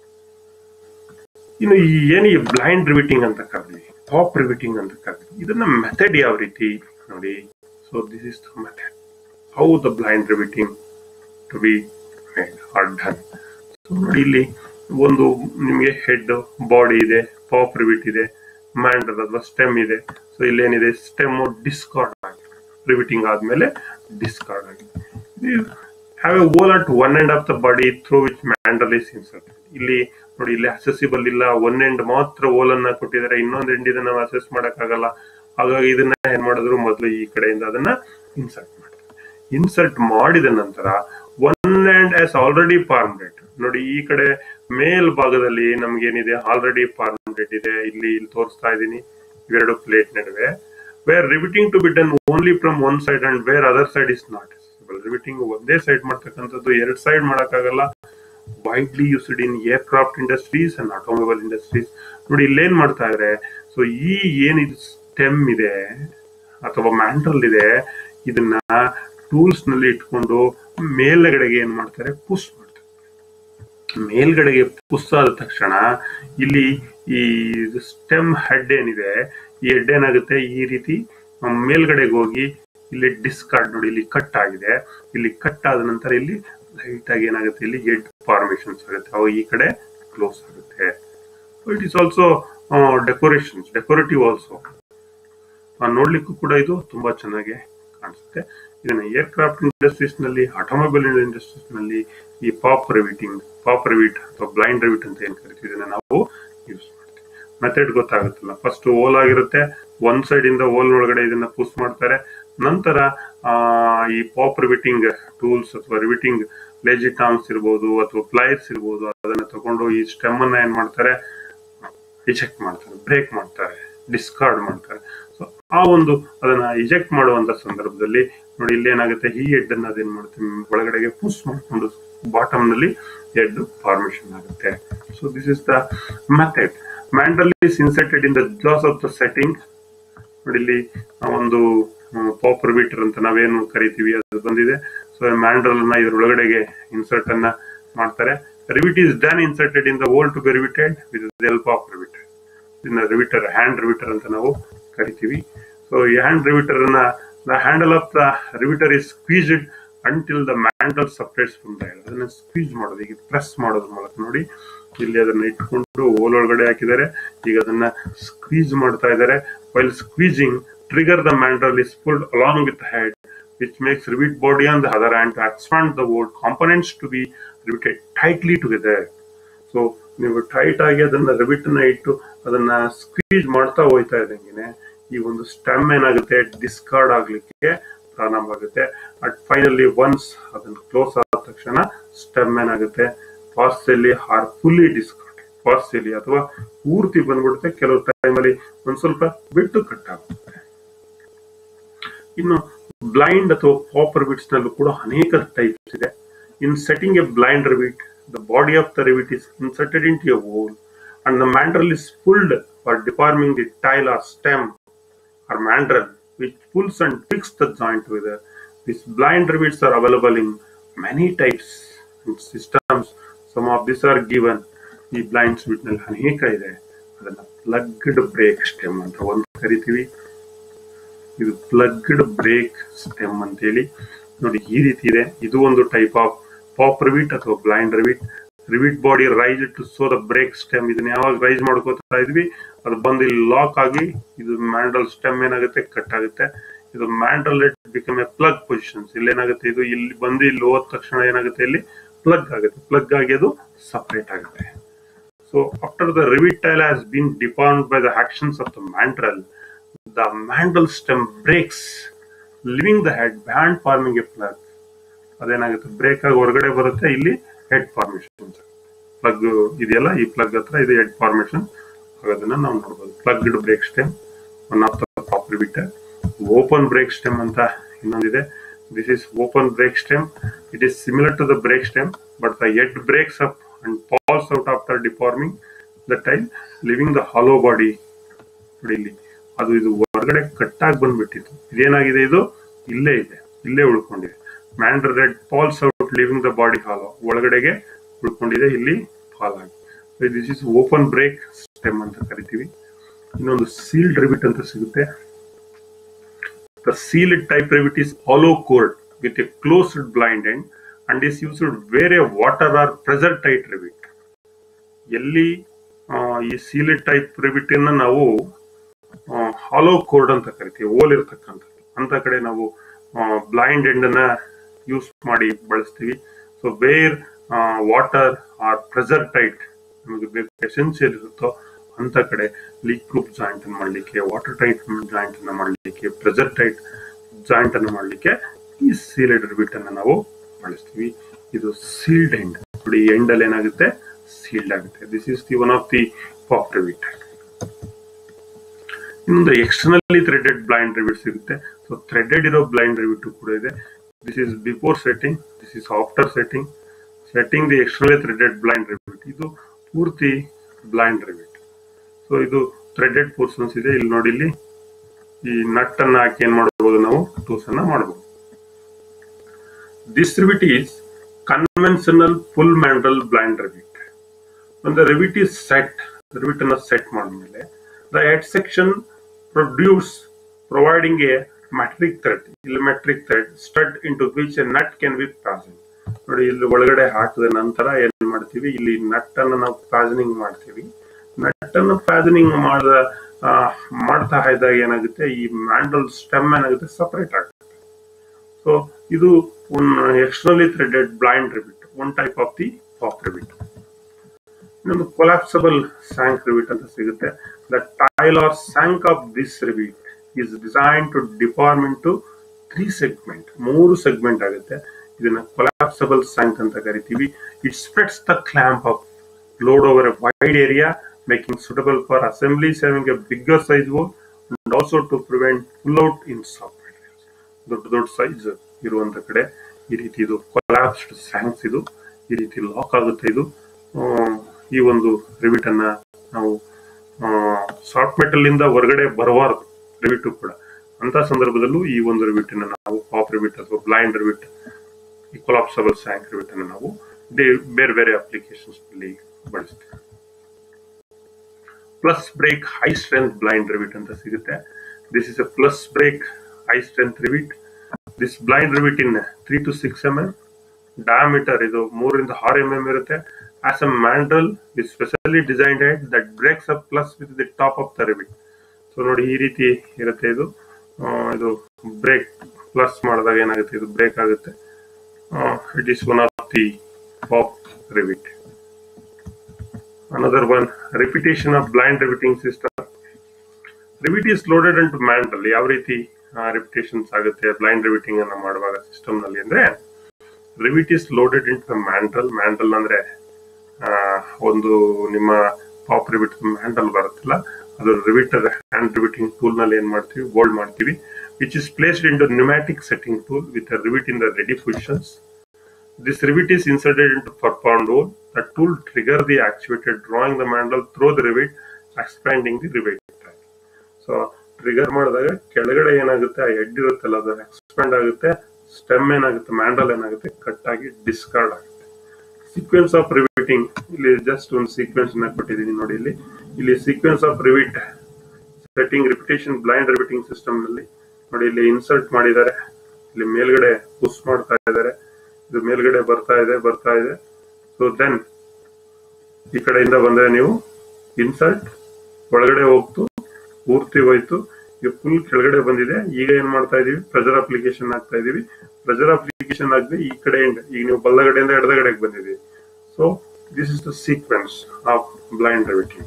ಇನ್ನು ಈ ಏನು ಈ ಬ್ಲೈಂಡ್ ರಿವಿಟಿಂಗ್ ಅಂತ ಕರೆದ್ವಿ ಪಾಪ್ ರಿವಿಟಿಂಗ್ ಅಂತ ಕರೆದ್ವಿ ಇದನ್ನ ಮೆಥಡ್ ಯಾವ ರೀತಿ ನೋಡಿ so this is the method how the blind riveting to be made or done so ನೋಡಿ ಇಲ್ಲಿ ಒಂದು ನಿಮಗೆ ಹೆಡ್ ಬಾಡಿ ಇದೆ ಪಾಪ್ ರಿವಿಟ್ ಇದೆ ಮ್ಯಾಂಡಲ್ ಅಥವಾ ಸ್ಟೆಮ್ ಇದೆ ಸೊ ಇಲ್ಲೇನಿದೆ ಸ್ಟೆಮ್ ಡಿಸ್ಕಾರ್ಡ್ ಆಗಿದೆ ರಿವಿಟಿಂಗ್ ಆದ್ಮೇಲೆ ಡಿಸ್ಕಾರ್ಡ್ ಆಗಿದೆ have a hole at one end of the body through which mandrel is insert ಇಲ್ಲಿ ನೋಡಿ ಇಲ್ಲಿ ಅಸೆಸಿಬಲ್ ಇಲ್ಲ ಒನ್ ಎಂಡ್ ಮಾತ್ರ ಓಲ್ ಅನ್ನ ಕೊಟ್ಟಿದ್ದಾರೆ ಇನ್ನೊಂದು ಎಂಡ್ ಇದನ್ನ ನಾವು ಅಸೆಸ್ ಮಾಡಕ್ಕಾಗಲ್ಲ ಹಾಗಾಗಿ ಇದನ್ನ ಏನ್ ಮಾಡಿದ್ರು ಮೊದಲು ಈ ಕಡೆಯಿಂದ ಅದನ್ನ ಇನ್ಸರ್ಟ್ ಮಾಡ್ತಾರೆ ಇನ್ಸರ್ಟ್ ಮಾಡಿದ ನಂತರ one and as already permanent ನೋಡಿ ಈ ಕಡೆ ಮೇಲ್ ಭಾಗದಲ್ಲಿ ನಮ್ಗೆ ಏನಿದೆ ಆಲ್ರೆಡಿ ಪಾರ್ಮನೆಂಟ್ ಇದೆ ಇಲ್ಲಿ ಇಲ್ಲಿ ತೋರಿಸ್ತಾ ಇದ್ದೀನಿ ಇವೆರಡು ಪ್ಲೇಟ್ ನಡುವೆ where riveting to be done only from one side and where other side is not riveting ಒಂದೇ ಸೈಡ್ ಮಾಡ್ತಕ್ಕಂಥದ್ದು ಎರಡ್ ಸೈಡ್ ಮಾಡಕ್ಕಾಗಲ್ಲ widely used in aircraft industries and automobile industries ನೋಡಿ ಇಲ್ಲೇನ್ ಮಾಡ್ತಾ ಇದ್ರೆ ಸೊ ಈ ಏನಿದು ಸ್ಟೆಮ್ ಇದೆ ಅಥವಾ ಮ್ಯಾಂಟ್ರಲ್ ಇದೆ ಇದನ್ನ ಟೂಲ್ಸ್ ನಲ್ಲಿ ಇಟ್ಕೊಂಡು ಮೇಲ್ಗಡೆಗೆ ಏನ್ ಮಾಡ್ತಾರೆ ಪುಷ್ ಮಾಡ್ತಾರೆ ಮೇಲ್ಗಡೆಗೆ ಪುಷ್ ಆದ ತಕ್ಷಣ ಇಲ್ಲಿ ಈ ಸ್ಟೆಮ್ ಹೆಡ್ ಏನಿದೆ ಈ ಹೆಡ್ ಏನಾಗುತ್ತೆ ಈ ರೀತಿ ಮೇಲ್ಗಡೆಗೆ ಹೋಗಿ ಇಲ್ಲಿ ಡಿಸ್ಕಾರ್ಡ್ ನೋಡಿ ಇಲ್ಲಿ ಕಟ್ ಆಗಿದೆ ಇಲ್ಲಿ ಕಟ್ ಆದ ನಂತರ ಇಲ್ಲಿ ಲೈಟ್ ಆಗಿ ಏನಾಗುತ್ತೆ ಇಲ್ಲಿ ಹೆಡ್ ಫಾರ್ಮೇಶನ್ಸ್ ಆಗುತ್ತೆ ಅವು ಈ ಕಡೆ ಕ್ಲೋಸ್ ಆಗುತ್ತೆ it is also decorations decorative also ನೋಡ್ಲಿಕ್ಕೂ ಕೂಡ ಇದು ತುಂಬಾ ಚೆನ್ನಾಗಿ ಕಾಣಿಸುತ್ತೆ ಇದನ್ನ ಏರ್ಕ್ರಾಫ್ಟ್ ಇಂಡಸ್ಟ್ರೀಸ್ ನಲ್ಲಿ ಆಟೋಮೊಬೈಲ್ ಇಂಡಸ್ಟ್ರೀಸ್ ನಲ್ಲಿ ಈ ಪಾಪ್ ರಿವಿಟಿಂಗ್ ಪಾಪ್ ರಿವಿಟ್ ಅಥವಾ ಬ್ಲೈಂಡ್ ರಿವಿಟ್ ಅಂತ ಏನ್ ಕರಿತೀವಿ ಇದನ್ನ ನಾವು ಯೂಸ್ ಮಾಡ್ತೀವಿ ಮೆಥಡ್ ಗೊತ್ತಾಗುತ್ತಲ್ಲ ಫಸ್ಟ್ ಓಲ್ ಆಗಿರುತ್ತೆ ಒಂದ್ ಸೈಡ್ ಇಂದ ಓಲ್ ಒಳಗಡೆ ಇದನ್ನ ಪುಷ್ ಮಾಡ್ತಾರೆ ನಂತರ ಆ ಈ ಪಾಪ್ ರಿವಿಟಿಂಗ್ ಟೂಲ್ಸ್ ಅಥವಾ ರಿವಿಟಿಂಗ್ ಲೆಜಿಟಾಮ್ಸ್ ಇರ್ಬೋದು ಅಥವಾ ಪ್ಲೈರ್ಸ್ ಇರ್ಬೋದು ಅದನ್ನ ತಗೊಂಡು ಈ ಸ್ಟೆಮ್ ಅನ್ನ ಏನ್ ಮಾಡ್ತಾರೆ ರಿಜೆಕ್ಟ್ ಮಾಡ್ತಾರೆ ಬ್ರೇಕ್ ಮಾಡ್ತಾರೆ ಡಿಸ್ಕಾರ್ಡ್ ಮಾಡ್ತಾರೆ ಸೊ ಆ ಒಂದು ಅದನ್ನ ಇಜೆಕ್ಟ್ ಮಾಡುವಂತ ಸಂದರ್ಭದಲ್ಲಿ ನೋಡಿ ಇಲ್ಲಿ ಏನಾಗುತ್ತೆ ಈ ಹೆಡ್ ಅನ್ನ ಅದೇನ್ ಮಾಡ್ತೀವಿ ಒಳಗಡೆಗೆ ಪುಷ್ ಮಾಡ್ಕೊಂಡು ಬಾಟಮ್ ನಲ್ಲಿ ಹೆಡ್ ಫಾರ್ಮೇಶನ್ ಆಗುತ್ತೆ so this is the method mandrel is inserted in the jaws of the setting ನೋಡಿ ಇಲ್ಲಿ ಆ ಒಂದು ಪಾಪರ್ ಬೀಟರ್ ಅಂತ ನಾವೇನು ಕರಿತೀವಿ ಅದು ಬಂದಿದೆ ಸೊ ಮ್ಯಾಂಡ್ರಲ್ ನ ಇದ್ರೊಳಗಡೆಗೆ ಇನ್ಸರ್ಟ್ ಅನ್ನ ಮಾಡ್ತಾರೆ rivet is then inserted in the hole to be riveted with the help of riveter ಇದನ್ನ ರಿವಿಟರ್ ಹ್ಯಾಂಡ್ ರಿವಿಟರ್ ಅಂತ ನಾವು ಕರಿತೀವಿ ಸೊ ಈ ಹ್ಯಾಂಡ್ ರಿವಿಟರ್ ಅನ್ನ the handle of the riveter is squeezed until the mandrel separates from the ಅದನ್ನ ಸ್ಕ್ವೀಸ್ ಮಾಡೋದು ಈಗ ಪ್ರೆಸ್ ಮಾಡೋದ್ರ ಮೂಲಕ ನೋಡಿ ಇಲ್ಲಿ ಅದನ್ನ ಇಟ್ಕೊಂಡು ಓಲ್ ಒಳಗಡೆ ಹಾಕಿದ್ದಾರೆ ಈಗ ಅದನ್ನ ಸ್ಕ್ವೀಸ್ ಮಾಡ್ತಾ ಇದ್ದಾರೆ while squeezing trigger the mandrel is pulled along with the head which makes rivet body on the other hand to expand the old components to be riveted tightly together so ನೀವು ಟೈಟ್ ಆಗಿ ಅದನ್ನ ರಿವಿಟ್ ನ ಇಟ್ಟು ಅದನ್ನ ಸ್ಕ್ವೀಸ್ ಮಾಡ್ತಾ ಹೋಯ್ತಾ ಇದ್ದಂಗೆನೆ ಈ ಒಂದು ಸ್ಟೆಮ್ ಏನಾಗುತ್ತೆ ಡಿಸ್ಕಾರ್ಡ್ ಆಗ್ಲಿಕ್ಕೆ ಪ್ರಾರಂಭ ಆಗುತ್ತೆ ಅಟ್ ಫೈನಲಿ ಒನ್ಸ್ ಅದನ್ನ ಕ್ಲೋಸ್ ಆದ ತಕ್ಷಣ ಸ್ಟೆಮ್ ಏನಾಗುತ್ತೆ partially or fully discard partially ಅಥವಾ ಪೂರ್ತಿ ಬಂದ್ಬಿಡುತ್ತೆ ಕೆಲವು ಟೈಮಲ್ಲಿ ಒಂದ್ ಸ್ವಲ್ಪ ಬಿಟ್ಟು ಕಟ್ ಆಗುತ್ತೆ ಇನ್ನು ಬ್ಲೈಂಡ್ ಅಥವಾ ಪಾಪರ್ ಬಿಟ್ಸ್ ನಲ್ಲೂ ಕೂಡ ಅನೇಕ ಟೈಪ್ಸ್ ಇದೆ in setting a blind rivet the body of the rivet is inserted into a hole and the mandrel is pulled for deforming the tail or stem or mandrel which pulls and fixes the joint together. These blind rivets are available in many types and systems. Some of these are given. ಈ ಬ್ಲೈಂಡ್ ಸ್ವಿಟ್ ನಲ್ಲಿ ಅನೇಕ ಇದೆ ಅದನ್ನ ಪ್ಲಗ್ಡ್ ಬ್ರೇಕ್ ಸ್ಟೆಮ್ ಅಂತ ಒಂದು ಕರಿತೀವಿ ಇದು ಪ್ಲಗ್ಡ್ ಬ್ರೇಕ್ ಸ್ಟೆಮ್ ಅಂತೇಳಿ ನೋಡಿ ಈ ರೀತಿ ಇದೆ ಇದು ಒಂದು ಟೈಪ್ ಆಫ್ ಪಾಪ್ ರಿವಿಟ್ ಅಥವಾ blind rivet rivet body rise to so the break stem ಇದನ್ನ ಯಾವಾಗ ರೈಸ್ ಮಾಡ್ಕೋತಾ ಇದ್ವಿ ಅದು ಬಂದು ಇಲ್ಲಿ ಲಾಕ್ ಆಗಿ ಇದು ಮ್ಯಾಂಡಲ್ ಸ್ಟೆಮ್ ಏನಾಗುತ್ತೆ ಕಟ್ ಆಗುತ್ತೆ ಇದು mandrel become a plug positions ಇಲ್ಲಿ ಏನಾಗುತ್ತೆ ಇದು ಇಲ್ಲಿ ಬಂದು ಇಲ್ಲಿ ಹೋದ ತಕ್ಷಣ ಏನಾಗುತ್ತೆ ಇಲ್ಲಿ ಪ್ಲಗ್ ಆಗುತ್ತೆ ಪ್ಲಗ್ ಆಗಿ ಅದು ಸಪರೇಟ್ ಆಗುತ್ತೆ so after the rivet tail has been deformed by the actions of the mandrel the mandrel stem breaks leaving the head band forming a plug ಅದೇನಾಗುತ್ತೆ ಬ್ರೇಕ್ ಆಗಿ ಹೊರಗಡೆ ಬರುತ್ತೆ ಇಲ್ಲಿ ಹೆಡ್ ಫಾರ್ಮೇಶನ್ ಪ್ಲಗ್ ಇದೆಯಲ್ಲ ಈ ಪ್ಲಗ್ ಹತ್ರ ಇದು ಹೆಡ್ ಫಾರ್ಮೇಶನ್ ಆಗೋದನ್ನ ನಾವು ನೋಡ್ಬೋದು plugged break stem one of the popper bit open break stem ಅಂತ ಇನ್ನೊಂದಿದೆ this is open break stem it is similar to the break stem but the head breaks up and pass out after deforming the tail leaving the hollow body ನೋಡಿ ಇಲ್ಲಿ ಅದು ಇದು ಹೊರಗಡೆ ಕಟ್ಟಾಗಿ ಬಂದ್ಬಿಟ್ಟಿತ್ತು ಇದೇನಾಗಿದೆ ಇದು ಇಲ್ಲೇ ಇದೆ ಇಲ್ಲೇ ಉಳ್ಕೊಂಡಿದೆ mandrel pulls out leaving the body hollow ಒಳಗಡೆಗೆ ಉಳ್ಕೊಂಡಿದೆ ಇಲ್ಲಿ ಫಾಲ್ ಆಗಿ this is open break stem ಅಂತ ಕರಿತೀವಿ ಇನ್ನೊಂದು ಸೀಲ್ಡ್ ರಿವಿಟ್ ಅಂತ ಸಿಗುತ್ತೆ the sealed type rivet is hollow cored with a closed blind end and is used where a water or pressure tight rivet ಎಲ್ಲಿ ಆ, ಈ ಸೀಲ್ಡ್ ಟೈಪ್ ರಿವಿಟ್ ಅನ್ನ ನಾವು ಹಾಲೋ ಕೋರ್ಡ್ ಅಂತ ಕರಿತೀವಿ ಓಲ್ ಇರ್ತಕ್ಕಂಥದ್ದು ಅಂತ ಕಡೆ ನಾವು ಬ್ಲೈಂಡ್ ಎಂಡ್ ಅನ್ನ ಯೂಸ್ ಮಾಡಿ ಬಳಸ್ತೀವಿ so where water or pressure tight ನಮಗೆ ಬೇಕು ಎಸೆನ್ಸಿಯಲ್ ಇರುತ್ತೋ ಅಂತ ಕಡೆ ಲೀಕ್ ಪ್ರೂಫ್ ಜಾಯಿಂಟ್ ಅನ್ನು ಮಾಡಲಿಕ್ಕೆ ವಾಟರ್ ಟೈಟ್ ಜಾಯಿಂಟ್ ಅನ್ನು ಮಾಡಲಿಕ್ಕೆ ಪ್ರೆಸರ್ ಟೈಟ್ ಜಾಯಿಂಟ್ ಅನ್ನು ಮಾಡಲಿಕ್ಕೆ ಈ ಸೀಲ್ಡ್ ರಿಬಿಟ್ ಅನ್ನು ನಾವು ಬಳಸ್ತೀವಿ ಇದು ಸೀಲ್ಡ್ ಎಂಡ್ ನೋಡಿ ಎಂಡ್ ಅಲ್ಲಿ ಏನಾಗುತ್ತೆ ಸೀಲ್ಡ್ ಆಗುತ್ತೆ this is the one of the pop rivet ಇನ್ನೊಂದು ಎಕ್ಸ್ಟರ್ನಲಿ ಥ್ರೆಡೆಡ್ ಬ್ಲೈಂಡ್ ರಿವಿಟ್ ಸಿಗುತ್ತೆ ಸೊ ಥ್ರೆಡೆಡ್ ಇರೋ ಬ್ಲೈಂಡ್ ರಿವಿಟ್ ಕೂಡ ಇದೆ this is before setting this is after setting setting the externally threaded blind rivet ಇದು ಪೂರ್ತಿ ಬ್ಲೈಂಡ್ ರಿವಿಟ್ ಸೊ ಇದು ಥ್ರೆಡೆಡ್ ಪೋರ್ಷನ್ಸ್ ಇದೆ ಇಲ್ಲಿ ನೋಡಿ ಇಲ್ಲಿ ಈ ನಟ್ ಅನ್ನ ಹಾಕಿ ಏನ್ ಮಾಡಬಹುದು ನಾವು ಟೂಸ್ ಅನ್ನ ಮಾಡಬಹುದು this rivet is conventional full mandrel blind rivet when the rivet is set, the rivet ಅನ್ನ set ಮಾಡಿದ್ಮೇಲೆ the head section produce providing a metric thread, ಇಲ್ಲಿ metric thread stud into which a nut can be fastened. ನೋಡಿ ಇಲ್ಲಿ ಒಳಗಡೆ ಹಾಕಿದ ನಂತರ ಏನ್ ಮಾಡ್ತೀವಿ ಇಲ್ಲಿ ನಟ್ ಅನ್ನ ನಾವು ಫ್ಯಾಸನಿಂಗ್ ಮಾಡ್ತೀವಿ ನಟ್ ಅನ್ನು ಫ್ಯಾಸನಿಂಗ್ ಮಾಡಿದ ಆ, ಮಾಡ್ತಾ ಇದ್ದಾಗ ಏನಾಗುತ್ತೆ ಈ ಮ್ಯಾಂಡಲ್ ಸ್ಟೆಮ್ ಏನಾಗುತ್ತೆ ಸಪರೇಟ್ ಆಗುತ್ತೆ ಸೊ ಇದು one externally threaded blind rivet one type of the pop rivet ಇನ್ನೊಂದು ಕೊಲಾಪ್ಸಬಲ್ ಸ್ಯಾಂಕ್ ರಿವಿಟ್ ಅಂತ ಸಿಗುತ್ತೆ the tail or shank of this rivet is design to deform into three segment ಮೂರು ಸೆಗ್ಮೆಂಟ್ ಆಗುತ್ತೆ ಇದನ್ನ ಕೊಲಾಪ್ಸಬಲ್ ಸ್ಯಾಂಕ್ ಅಂತ ಕರಿತೀವಿ it spreads the clamp of load over a wide area making suitable for assemblies having a bigger size hole and also to prevent pull-out in soft materials. ದೊಡ್ಡ ದೊಡ್ಡ ಸೈಜ್ ಇರುವಂತ ಕಡೆ ಈ ರೀತಿ ಇದು ಕೊಲಾಪ್ಸ್ಡ್ ಸ್ಯಾಂಕ್ಸ್ ಇದು ಈ ರೀತಿ ಲಾಕ್ ಆಗುತ್ತೆ ಇದು ಆ, ಈ ಒಂದು ರಿವಿಟ್ ಅನ್ನ ನಾವು ಸಾಫ್ಟ್ ಮೆಟಲ್ ಇಂದ ಹೊರಗಡೆ ಬರಬಾರದು ರಿವಿಟ್ ಕೂಡ ಅಂತ ಸಂದರ್ಭದಲ್ಲೂ ಈ ಒಂದು ರಿವಿಟ್ ಅನ್ನ ನಾವು ಪಾಪ್ ರಿವಿಟ್ ಅಥವಾ ಬ್ಲೈಂಡ್ ರಿವಿಟ್ ಈ ಕೊಲಾಪ್ಸಬಲ್ ಸ್ಯಾಂಕ್ ರಿವಿಟ್ ಅನ್ನು ನಾವು ದೇ- ಬೇರೆ ಬೇರೆ ಅಪ್ಲಿಕೇಶನ್ಸ್ ಅಲ್ಲಿ ಬಳಸ್ತೀವಿ plus break high strength blind rivet ಅಂತ ಸಿಗುತ್ತೆ this is a plus break high strength rivet this blind rivet in three to six M M diameter ಇದು ಮೂರರಿಂದ ಆರು ಎಂ ಎಂ ಇರುತ್ತೆ as a mandrel with specially designed head that breaks up plus with the top of the rivet so ನೋಡಿ ಈ ರೀತಿ ಇರುತ್ತೆ ಇದು ಆ, ಇದು ಬ್ರೇಕ್ ಪ್ಲಸ್ ಮಾಡಿದಾಗ ಏನಾಗುತ್ತೆ ಇದು ಬ್ರೇಕ್ ಆಗುತ್ತೆ it is one of the pop rivet another one repetition of blind riveting system rivet is loaded into mandrel ಯಾವ ರೀತಿ ರಿಪಿಟೇಷನ್ಸ್ ಆಗುತ್ತೆ ಬ್ಲೈಂಡ್ ರಿವಿಟಿಂಗ್ ಅನ್ನ ಮಾಡುವಾಗ ಸಿಸ್ಟಮ್ ನಲ್ಲಿ ಅಂದ್ರೆ rivet is loaded into mandrel mandrel ಅಂದ್ರೆ ಆ, ಒಂದು ನಿಮ್ಮ ಪಾಪ್ ರಿವಿಟ್ ಮ್ಯಾಂಡಲ್ ಬರುತ್ತಲ್ಲ ಅದು ರಿವಿಟರ್ ಹ್ಯಾಂಡ್ ರಿವಿಟಿಂಗ್ ಟೂಲ್ ನಲ್ಲಿ ಏನ್ ಮಾಡ್ತೀವಿ ಬೋಲ್ಡ್ ಮಾಡ್ತೀವಿ which is placed into pneumatic setting tool with rivet in the ready positions This rivet is inserted into perfound hole. The tool trigger the actuator drawing the mandrel through the rivet, expanding the rivet track. So trigger ಮಾಡಿದಾಗ ಕೆಳಗಡೆ ಏನಾಗುತ್ತೆ ಆ ಹೆಡ್ ಇರುತ್ತಲ್ಲ ಅದು ಎಕ್ಸ್ಪ್ಯಾಂಡ್ ಆಗುತ್ತೆ ಸ್ಟೆಮ್ ಏನಾಗುತ್ತೆ ಮ್ಯಾಂಡಲ್ ಏನಾಗುತ್ತೆ ಕಟ್ ಆಗಿ ಡಿಸ್ಕಾರ್ಡ್ ಆಗುತ್ತೆ ಸೀಕ್ವೆನ್ಸ್ ಆಫ್ ರಿವಿಟಿಂಗ್ ಇಲ್ಲಿ ಜಸ್ಟ್ ಒಂದು ಸೀಕ್ವೆನ್ಸ್ ನ ಕೊಟ್ಟಿದ್ದೀನಿ ನೋಡಿ ಇಲ್ಲಿ ಇಲ್ಲಿ sequence of rivet setting repetition blind repeating system ನಲ್ಲಿ ನೋಡಿ ಇಲ್ಲಿ ಇನ್ಸರ್ಟ್ ಮಾಡಿದ್ದಾರೆ ಇಲ್ಲಿ ಮೇಲ್ಗಡೆ ಪುಷ್ ಮಾಡ್ತಾ ಇದ್ದಾರೆ ಇದು ಮೇಲ್ಗಡೆ ಬರ್ತಾ ಇದೆ ಬರ್ತಾ ಇದೆ ಸೊ ದೆನ್ ಈ ಕಡೆಯಿಂದ ಬಂದ್ರೆ ನೀವು ಇನ್ಸರ್ಟ್ ಒಳಗಡೆ ಹೋಗ್ತು ಪೂರ್ತಿ ಹೋಯ್ತು ಈಗ ಫುಲ್ ಕೆಳಗಡೆ ಬಂದಿದೆ ಈಗ ಏನ್ ಮಾಡ್ತಾ ಇದೀವಿ ಪ್ರೆಜರ್ ಅಪ್ಲಿಕೇಶನ್ ಆಗ್ತಾ ಇದೀವಿ ಪ್ರೆಜರ್ ಅಪ್ಲಿಕೇಶನ್ ಆಗದೆ ಈ ಕಡೆಯಿಂದ ಈಗ ನೀವು ಬಲ್ಲಗಡೆಯಿಂದ ಎಡದಗಡೆಗೆ ಬಂದಿದ್ದೀವಿ so this is the sequence of blind riveting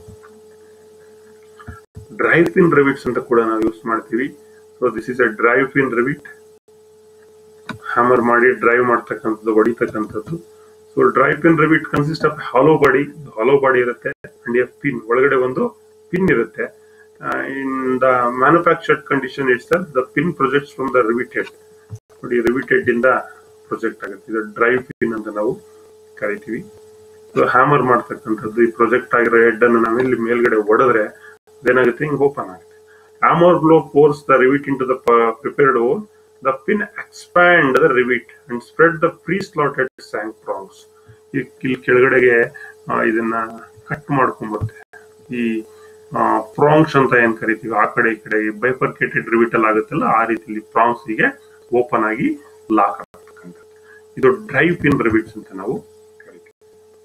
drive pin rivets ಅಂತ ಕೂಡ ನಾವು ಯೂಸ್ ಮಾಡ್ತೀವಿ so this is a drive pin rivet hammer ಮಾಡಿ ಡ್ರೈವ್ ಮಾಡ್ತಕ್ಕಂಥದ್ದು ಹೊಡಿತಕ್ಕಂಥದ್ದು so drive pin rivet consist of hollow body hollow body ಇರುತ್ತೆ ಅಂಡ್ ಎ ಪಿನ್ ಒಳಗಡೆ ಒಂದು ಪಿನ್ ಇರುತ್ತೆ in the manufactured condition it's the pin projects from the riveted ನೋಡಿ ರಿವಿಟೆಡ್ ಇಂದ ಪ್ರೊಜೆಕ್ಟ್ ಆಗುತ್ತೆ ಇದು ಡ್ರೈವ್ ಪಿನ್ ಅಂತ ನಾವು ಕರಿತೀವಿ ಸೊ ಹ್ಯಾಮರ್ ಮಾಡ್ತಕ್ಕಂಥದ್ದು ಈ ಪ್ರೊಜೆಕ್ಟ್ ಆಗಿರೋ ಹೆಡ್ ಅನ್ನು ನಾವಿಲ್ಲಿ ಮೇಲ್ಗಡೆ ಹೊಡೆದ್ರೆ ಅದೇನಾಗುತ್ತೆ ಹಿಂಗ್ ಓಪನ್ ಆಗುತ್ತೆ hammer blow force the rivet into the prepared hole the pin expand the rivet and spread the pre-slotted sank prongs ಇಲ್ಲಿ ಕೆಳಗಡೆಗೆ ಆ, ಇದನ್ನ ಕಟ್ ಮಾಡ್ಕೊಂಬರುತ್ತೆ ಈ ಪ್ರಾಂಗ್ಸ್ ಅಂತ ಏನ್ ಕರಿತೀವಿ ಆ ಕಡೆ ಈ ಕಡೆ ಬೈಫರ್ಕೇಟೆಡ್ ರಿವಿಟಲ್ ಆಗುತ್ತಲ್ಲ ಆ ರೀತಿಲಿ ಪ್ರಾಂಗ್ಸ್ ಗೆ ಓಪನ್ ಆಗಿ ಲಾಕ್ ಆಗ್ತಕ್ಕಂಥದ್ದು ಇದು ಡ್ರೈವ್ ಪಿನ್ ರಿವಿಟ್ಸ್ ಅಂತ ನಾವು ಕರಿತೀವಿ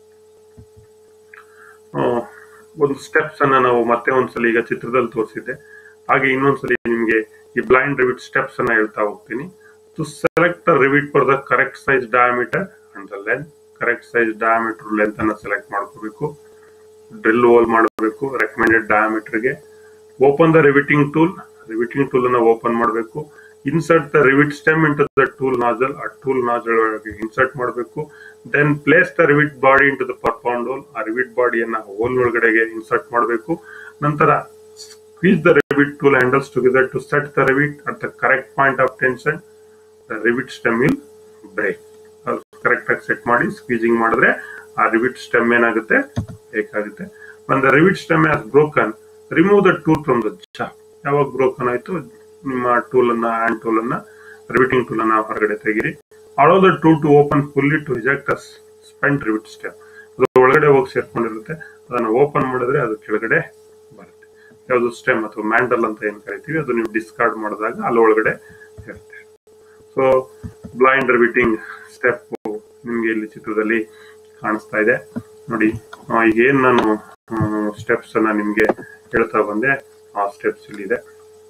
ಆ, ಒಂದು ಸ್ಟೆಪ್ಸ್ ಅನ್ನ ನಾವು ಮತ್ತೆ ಒಂದ್ಸಲ ಈಗ ಚಿತ್ರದಲ್ಲಿ ತೋರಿಸಿದ್ದೆ ಹಾಗೆ ಇನ್ನೊಂದ್ಸಲಿ ನಿಮ್ಗೆ ಈ ಬ್ಲೈಂಡ್ ರಿವಿಟ್ ಸ್ಟೆಪ್ಸ್ ಅನ್ನ ಹೇಳ್ತಾ ಹೋಗ್ತೀನಿ to select the rivet for the correct size diameter and the length correct size diameter length ಅನ್ನ ಸೆಲೆಕ್ಟ್ ಮಾಡ್ಕೋಬೇಕು ಡ್ರಿಲ್ ಹೋಲ್ ಮಾಡಬೇಕು ರೆಕಮೆಂಡೆಡ್ ಡಯಾಮೀಟರ್ಗೆ open the riveting tool riveting tool ಅನ್ನ ಓಪನ್ ಮಾಡಬೇಕು insert the rivet stem into the tool nozzle ಆ ಟೂಲ್ ನಾಜಲ್ ಒಳಗೆ ಇನ್ಸರ್ಟ್ ಮಾಡಬೇಕು then place the rivet body into the ಪರ್ಫೌಂಡ್ ಹೋಲ್ ಆ ರಿವಿಟ್ ಬಾಡಿಯನ್ನ ಹೋಲ್ ಒಳಗಡೆಗೆ ಇನ್ಸರ್ಟ್ ಮಾಡಬೇಕು ನಂತರ squeeze the rivet tool handles together to set the rivet at the correct point of tension the rivet stem will break correct ಆಗಿ ಸೆಟ್ ಮಾಡಿ ಸ್ಕ್ವೀಜಿಂಗ್ ಮಾಡಿದ್ರೆ ಆ ರಿವಿಟ್ ಸ್ಟೆಮ್ ಏನಾಗುತ್ತೆ ಬೇಕಾಗುತ್ತೆ when the rivet stem has broken remove the tool from the jaw ಯಾವಾಗ ಬ್ರೋಕನ್ ಆಯ್ತು ನಿಮ್ಮ ಟೂಲ್ ಅನ್ನ ಹ್ಯಾಂಡ್ ಟೂಲ್ ಅನ್ನ ರಿವಿಟಿಂಗ್ ಟೂಲ್ ಅನ್ನ ಹೊರಗಡೆ ತೆಗೀರಿ allow the tool to open fully to eject a spent rivet stem ಅದು ಒಳಗಡೆ ಹೋಗಿ ಸೇರ್ಕೊಂಡಿರುತ್ತೆ ಅದನ್ನ ಓಪನ್ ಮಾಡಿದ್ರೆ ಅದು ಕೆಳಗಡೆ ಬರುತ್ತೆ ಯಾವುದು ಸ್ಟೆಮ್ ಅಥವಾ ಮ್ಯಾಂಡಲ್ ಅಂತ ಏನ್ ಕರಿತೀವಿ ಅದು ನೀವು ಡಿಸ್ಕಾರ್ಡ್ ಮಾಡಿದಾಗ ಅಲ್ಲಿ ಒಳಗಡೆ ಇರುತ್ತೆ ಸೊ ಬ್ಲೈಂಡ್ ರಿವಿಟಿಂಗ್ ಸ್ಟೆಪ್ ನಿಮ್ಗೆ ಇಲ್ಲಿ ಚಿತ್ರದಲ್ಲಿ ಕಾಣಿಸ್ತಾ ಇದೆ ನೋಡಿ ಆ, ಈಗ ಏನ್ ನಾನು ಸ್ಟೆಪ್ಸ್ ಅನ್ನ ನಿಮ್ಗೆ ಹೇಳ್ತಾ ಬಂದೆ ಆ ಸ್ಟೆಪ್ಸ್ ಇಲ್ಲಿ ಇದೆ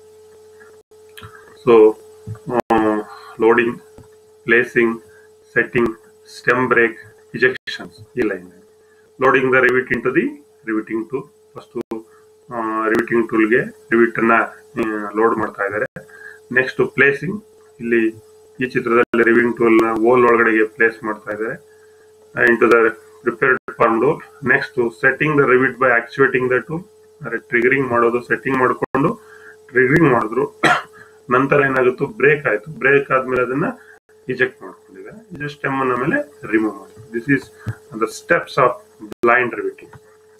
so loading placing setting stem break ejections ಈ line loading the rivet into the riveting tool first riveting ಟೂಲ್ಗೆ ರಿವಿಟ್ ಅನ್ನ ಲೋಡ್ ಮಾಡ್ತಾ ಇದ್ದಾರೆ ನೆಕ್ಸ್ಟ್ ಪ್ಲೇಸಿಂಗ್ ಇಲ್ಲಿ ಈ ಚಿತ್ರದಲ್ಲಿ ರಿವಿಂಗ್ ಟೂಲ್ ನ ಓಲ್ ಒಳಗಡೆಗೆ ಪ್ಲೇಸ್ ಮಾಡ್ತಾ ಇದ್ದಾರೆ into the prepared form door next setting the rivet by actuating the tool ಅಂದ್ರೆ ಟ್ರಿಗರಿಂಗ್ ಮಾಡೋದು ಸೆಟ್ಟಿಂಗ್ ಮಾಡಿಕೊಂಡು ಟ್ರಿಗರಿಂಗ್ ಮಾಡಿದ್ರು ನಂತರ ಏನಾಗುತ್ತೋ ಬ್ರೇಕ್ ಆಯ್ತು ಬ್ರೇಕ್ ಆದ್ಮೇಲೆ ಅದನ್ನ ಇಜೆಕ್ಟ್ ಮಾಡ್ಕೊಂಡಿದೆ ಇಜೆಕ್ಟ್ ಸ್ಟೆಮ್ ಅನ್ನ ಮೇಲೆ ರಿಮೂವ್ ಮಾಡಿ this is the steps of blind riveting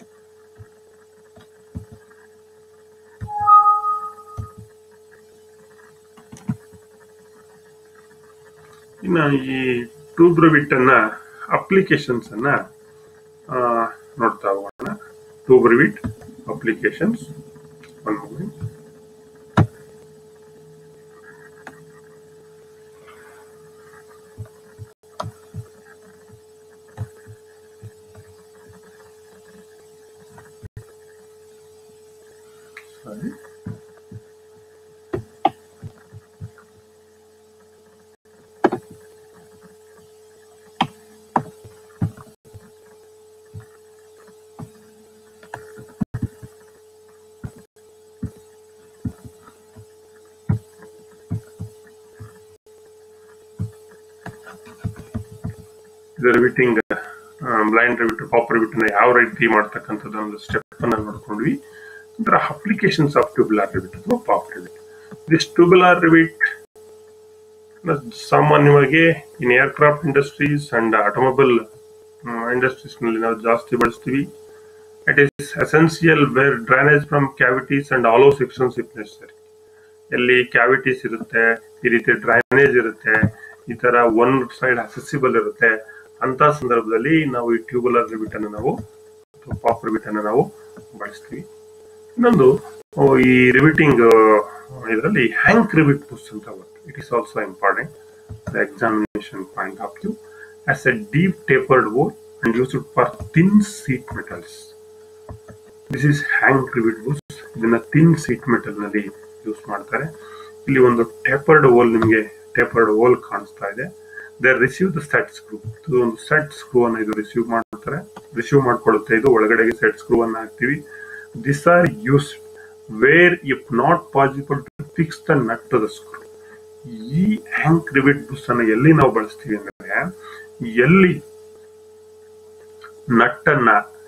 ಇನ್ನು ಈ ಟ್ಯೂಬ್ ರಿವಿಟ್ ಅನ್ನ ಅಪ್ಲಿಕೇಶನ್ಸ್ ಅನ್ನ ಆ, ನೋಡ್ತಾ ಹೋಗೋಣ tube rivet applications one moment sorry ಇದು riveting blind rivet popper rivet ಯಾವ ರೀತಿ ಮಾಡ್ತಕ್ಕಂಥದ್ದು ಒಂದು ಸ್ಟೆಪ್ ಅನ್ನ ನೋಡ್ಕೊಂಡ್ವಿ ನಂತರ ಅಪ್ಲಿಕೇಶನ್ಸ್ ಆಫ್ ಟ್ಯೂಬುಲಾರ್ ರಿವಿಟ್ ಅಥವಾ popper rivet this tubular rivet ಸಾಮಾನ್ಯವಾಗಿ in aircraft industries and automobile industries ನಲ್ಲಿ ನಾವು ಜಾಸ್ತಿ ಬಳಸ್ತೀವಿ it is essential where drainage from cavities and hollow sections if necessary ಎಲ್ಲಿ ಕ್ಯಾವಿಟೀಸ್ ಇರುತ್ತೆ ಈ ರೀತಿ ಡ್ರೈನೇಜ್ ಇರುತ್ತೆ ಈ ತರ ಒನ್ ಸೈಡ್ ಅಸೆಸಿಬಲ್ ಇರುತ್ತೆ ಅಂತ ಸಂದರ್ಭದಲ್ಲಿ ನಾವು ಈ ಟ್ಯೂಬುಲರ್ ರಿಬಿಟ್ ಅನ್ನು ನಾವು ಪಾಪ್ ರಿಬಿಟ್ ಅನ್ನು ನಾವು ಬಳಸ್ತೀವಿ ಇನ್ನೊಂದು ಆ, ಈ ರಿಬಿಟಿಂಗ್ ಇದರಲ್ಲಿ ಹ್ಯಾಂಕ್ ರಿಬಿಟ್ ಬುಸ್ ಅಂತ ಬರುತ್ತೆ it is also important the examination point of view as a deep tapered hole and used for thin sheet metals this is hank rivet bush ಇದನ್ನ ಥಿನ್ ಸೀಟ್ ಮೆಟಲ್ ನಲ್ಲಿ ಯೂಸ್ ಮಾಡ್ತಾರೆ ಇಲ್ಲಿ ಒಂದು ಟೇಪರ್ಡ್ ಹೋಲ್ ನಿಮಗೆ ಟೇಪರ್ಡ್ ಹೋಲ್ ಕಾಣಿಸ್ತಾ ಇದೆ they receive the set screw ಇದು ಒಂದು ಸೆಟ್ ಸ್ಕ್ರೂ ಅನ್ನ ಇದು ರಿಸೀವ್ ಮಾಡ್ತಾರೆ ರಿಸೀವ್ ಮಾಡ್ಕೊಳ್ಳುತ್ತೆ ಇದು ಒಳಗಡೆಗೆ ಸೆಟ್ ಸ್ಕ್ರೂ ಅನ್ನ ಹಾಕ್ತಿವಿ this are use where if not possible to fix the nut to the screw ಈ ಹ್ಯಾಂಗ್ ರಿವಿಟ್ ಬುಸ್ ಅನ್ನ ಎಲ್ಲಿ ನಾವು ಬಳಸ್ತೀವಿ ಅಂದ್ರೆ ಎಲ್ಲಿ ನಟ್ಟನ್ನ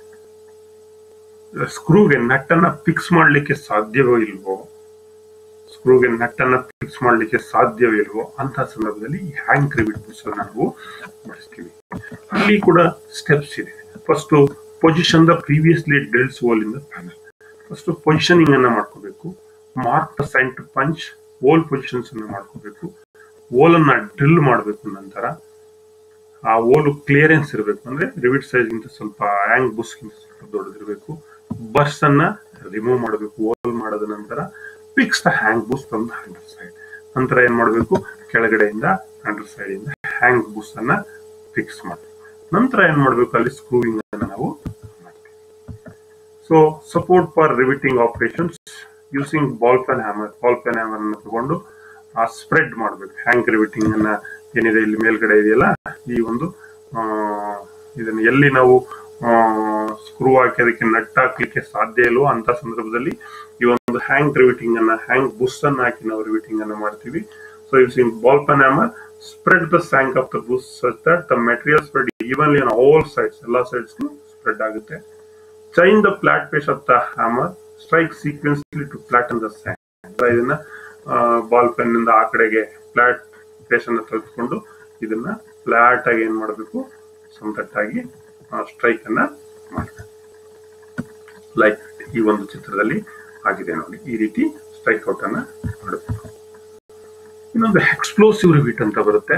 ಸ್ಕ್ರೂಗೆ ನಟ್ಟನ್ನ ಫಿಕ್ಸ್ ಮಾಡ್ಲಿಕ್ಕೆ ಸಾಧ್ಯವೋ ಇಲ್ವೋ ಸ್ಕ್ರೂಗೆ ನಟ್ಟನ್ನ ಫಿಕ್ಸ್ ಮಾಡ್ಲಿಕ್ಕೆ ಸಾಧ್ಯವೋ ಇಲ್ವೋ ಅಂತ ಸಂದರ್ಭದಲ್ಲಿ ಈ ಹ್ಯಾಂಗ್ ರಿವಿಟ್ ಬುಸ್ ಅನ್ನ ನಾವು ಬಳಸ್ತೀವಿ ಇಲ್ಲಿ ಕೂಡ ಸ್ಟೆಪ್ಸ್ ಇದೆ first position the previously drills hole in the panel first positioning ಅನ್ನ ಮಾಡ್ಕೋಬೇಕು mark the centre punch hole positions ಅನ್ನ ಮಾಡ್ಕೋಬೇಕು ಹೋಲ್ ಅನ್ನ ಡ್ರಿಲ್ ಮಾಡಬೇಕು ನಂತರ ಆ ಹೋಲು ಕ್ಲಿಯರೆನ್ಸ್ ಇರಬೇಕು ಅಂದ್ರೆ ರಿವಿಟ್ ಸೈಜ್ ಗಿಂತ ಸ್ವಲ್ಪ ಹ್ಯಾಂಗ್ ಬುಸ್ ಗಿಂತ ಸ್ವಲ್ಪ ದೊಡ್ಡದಿರಬೇಕು ಬಸ್ ಅನ್ನ ರಿಮೂವ್ ಮಾಡಬೇಕು ಹೋಲ್ ಮಾಡದ ನಂತರ fix the hank bush from the under side ನಂತರ ಏನ್ ಮಾಡಬೇಕು ಕೆಳಗಡೆಯಿಂದ ಹ್ಯಾಂಡರ್ ಸೈಡ್ ಇಂದ ಹ್ಯಾಂಗ್ ಬೂಸ್ ಅನ್ನ ಫಿಕ್ಸ್ ಮಾಡಬೇಕು ನಂತರ ಏನ್ ಮಾಡಬೇಕು ಅಲ್ಲಿ ಸ್ಕ್ರೂವಿಂಗ್ ಅನ್ನ ನಾವು ಮಾಡ್ತೀವಿ so support for riveting operations using ball peen hammer ball peen hammer ಅನ್ನು ತಗೊಂಡು ಆ ಸ್ಪ್ರೆಡ್ ಮಾಡಬೇಕು ಹ್ಯಾಂಗ್ ರಿವಿಟಿಂಗ್ ಅನ್ನ ಏನಿದೆ ಇಲ್ಲಿ ಮೇಲ್ಗಡೆ ಇದೆಯಲ್ಲ ಈ ಒಂದು ಆ, ಇದನ್ನ ಎಲ್ಲಿ ನಾವು ಸ್ಕ್ರೂ ಹಾಕಿ ಅದಕ್ಕೆ ನಟ್ ಹಾಕ್ಲಿಕ್ಕೆ ಸಾಧ್ಯ ಇಲ್ವೋ ಅಂತ ಸಂದರ್ಭದಲ್ಲಿ ಈ ಒಂದು ಹ್ಯಾಂಗ್ ರಿವಿಟಿಂಗ್ ಅನ್ನ ಹ್ಯಾಂಗ್ ಬುಸ್ ಅನ್ನ ಹಾಕಿ ನಾವು ರಿವಿಟಿಂಗ್ ಅನ್ನ ಮಾಡ್ತೀವಿ so using ball peen hammer spread the shank of the bush such that the material spread evenly on all sides ಎಲ್ಲಾ ಸೈಡ್ಸ್ ಸ್ಪ್ರೆಡ್ ಆಗುತ್ತೆ ಚೈನ್ the flat face of the hammer strike sequentially to flatten the shank ಇದನ್ನ ಬಾಲ್ ಪೆನ್ ಇಂದ ಆ ಕಡೆಗೆ ಫ್ಲಾಟ್ ಫೇಸ್ ಅನ್ನ ತೆಗೆದುಕೊಂಡು ಇದನ್ನ ಫ್ಲಾಟ್ ಆಗಿ ಏನ್ ಮಾಡಬೇಕು ಸಮತಟ್ಟಾಗಿ ಸ್ಟ್ರೈಕ್ ಅನ್ನ ಮಾಡಬೇಕು ಲೈಕ್ ಈ ಒಂದು ಚಿತ್ರದಲ್ಲಿ ಆಗಿದೆ ನೋಡಿ ಈ ರೀತಿ ಸ್ಟ್ರೈಕ್ ಔಟ್ ಅನ್ನ ಮಾಡಬೇಕು ಇನ್ನೊಂದು ಎಕ್ಸ್ಪ್ಲೋಸಿವ್ ರಿವಿಟ್ ಅಂತ ಬರುತ್ತೆ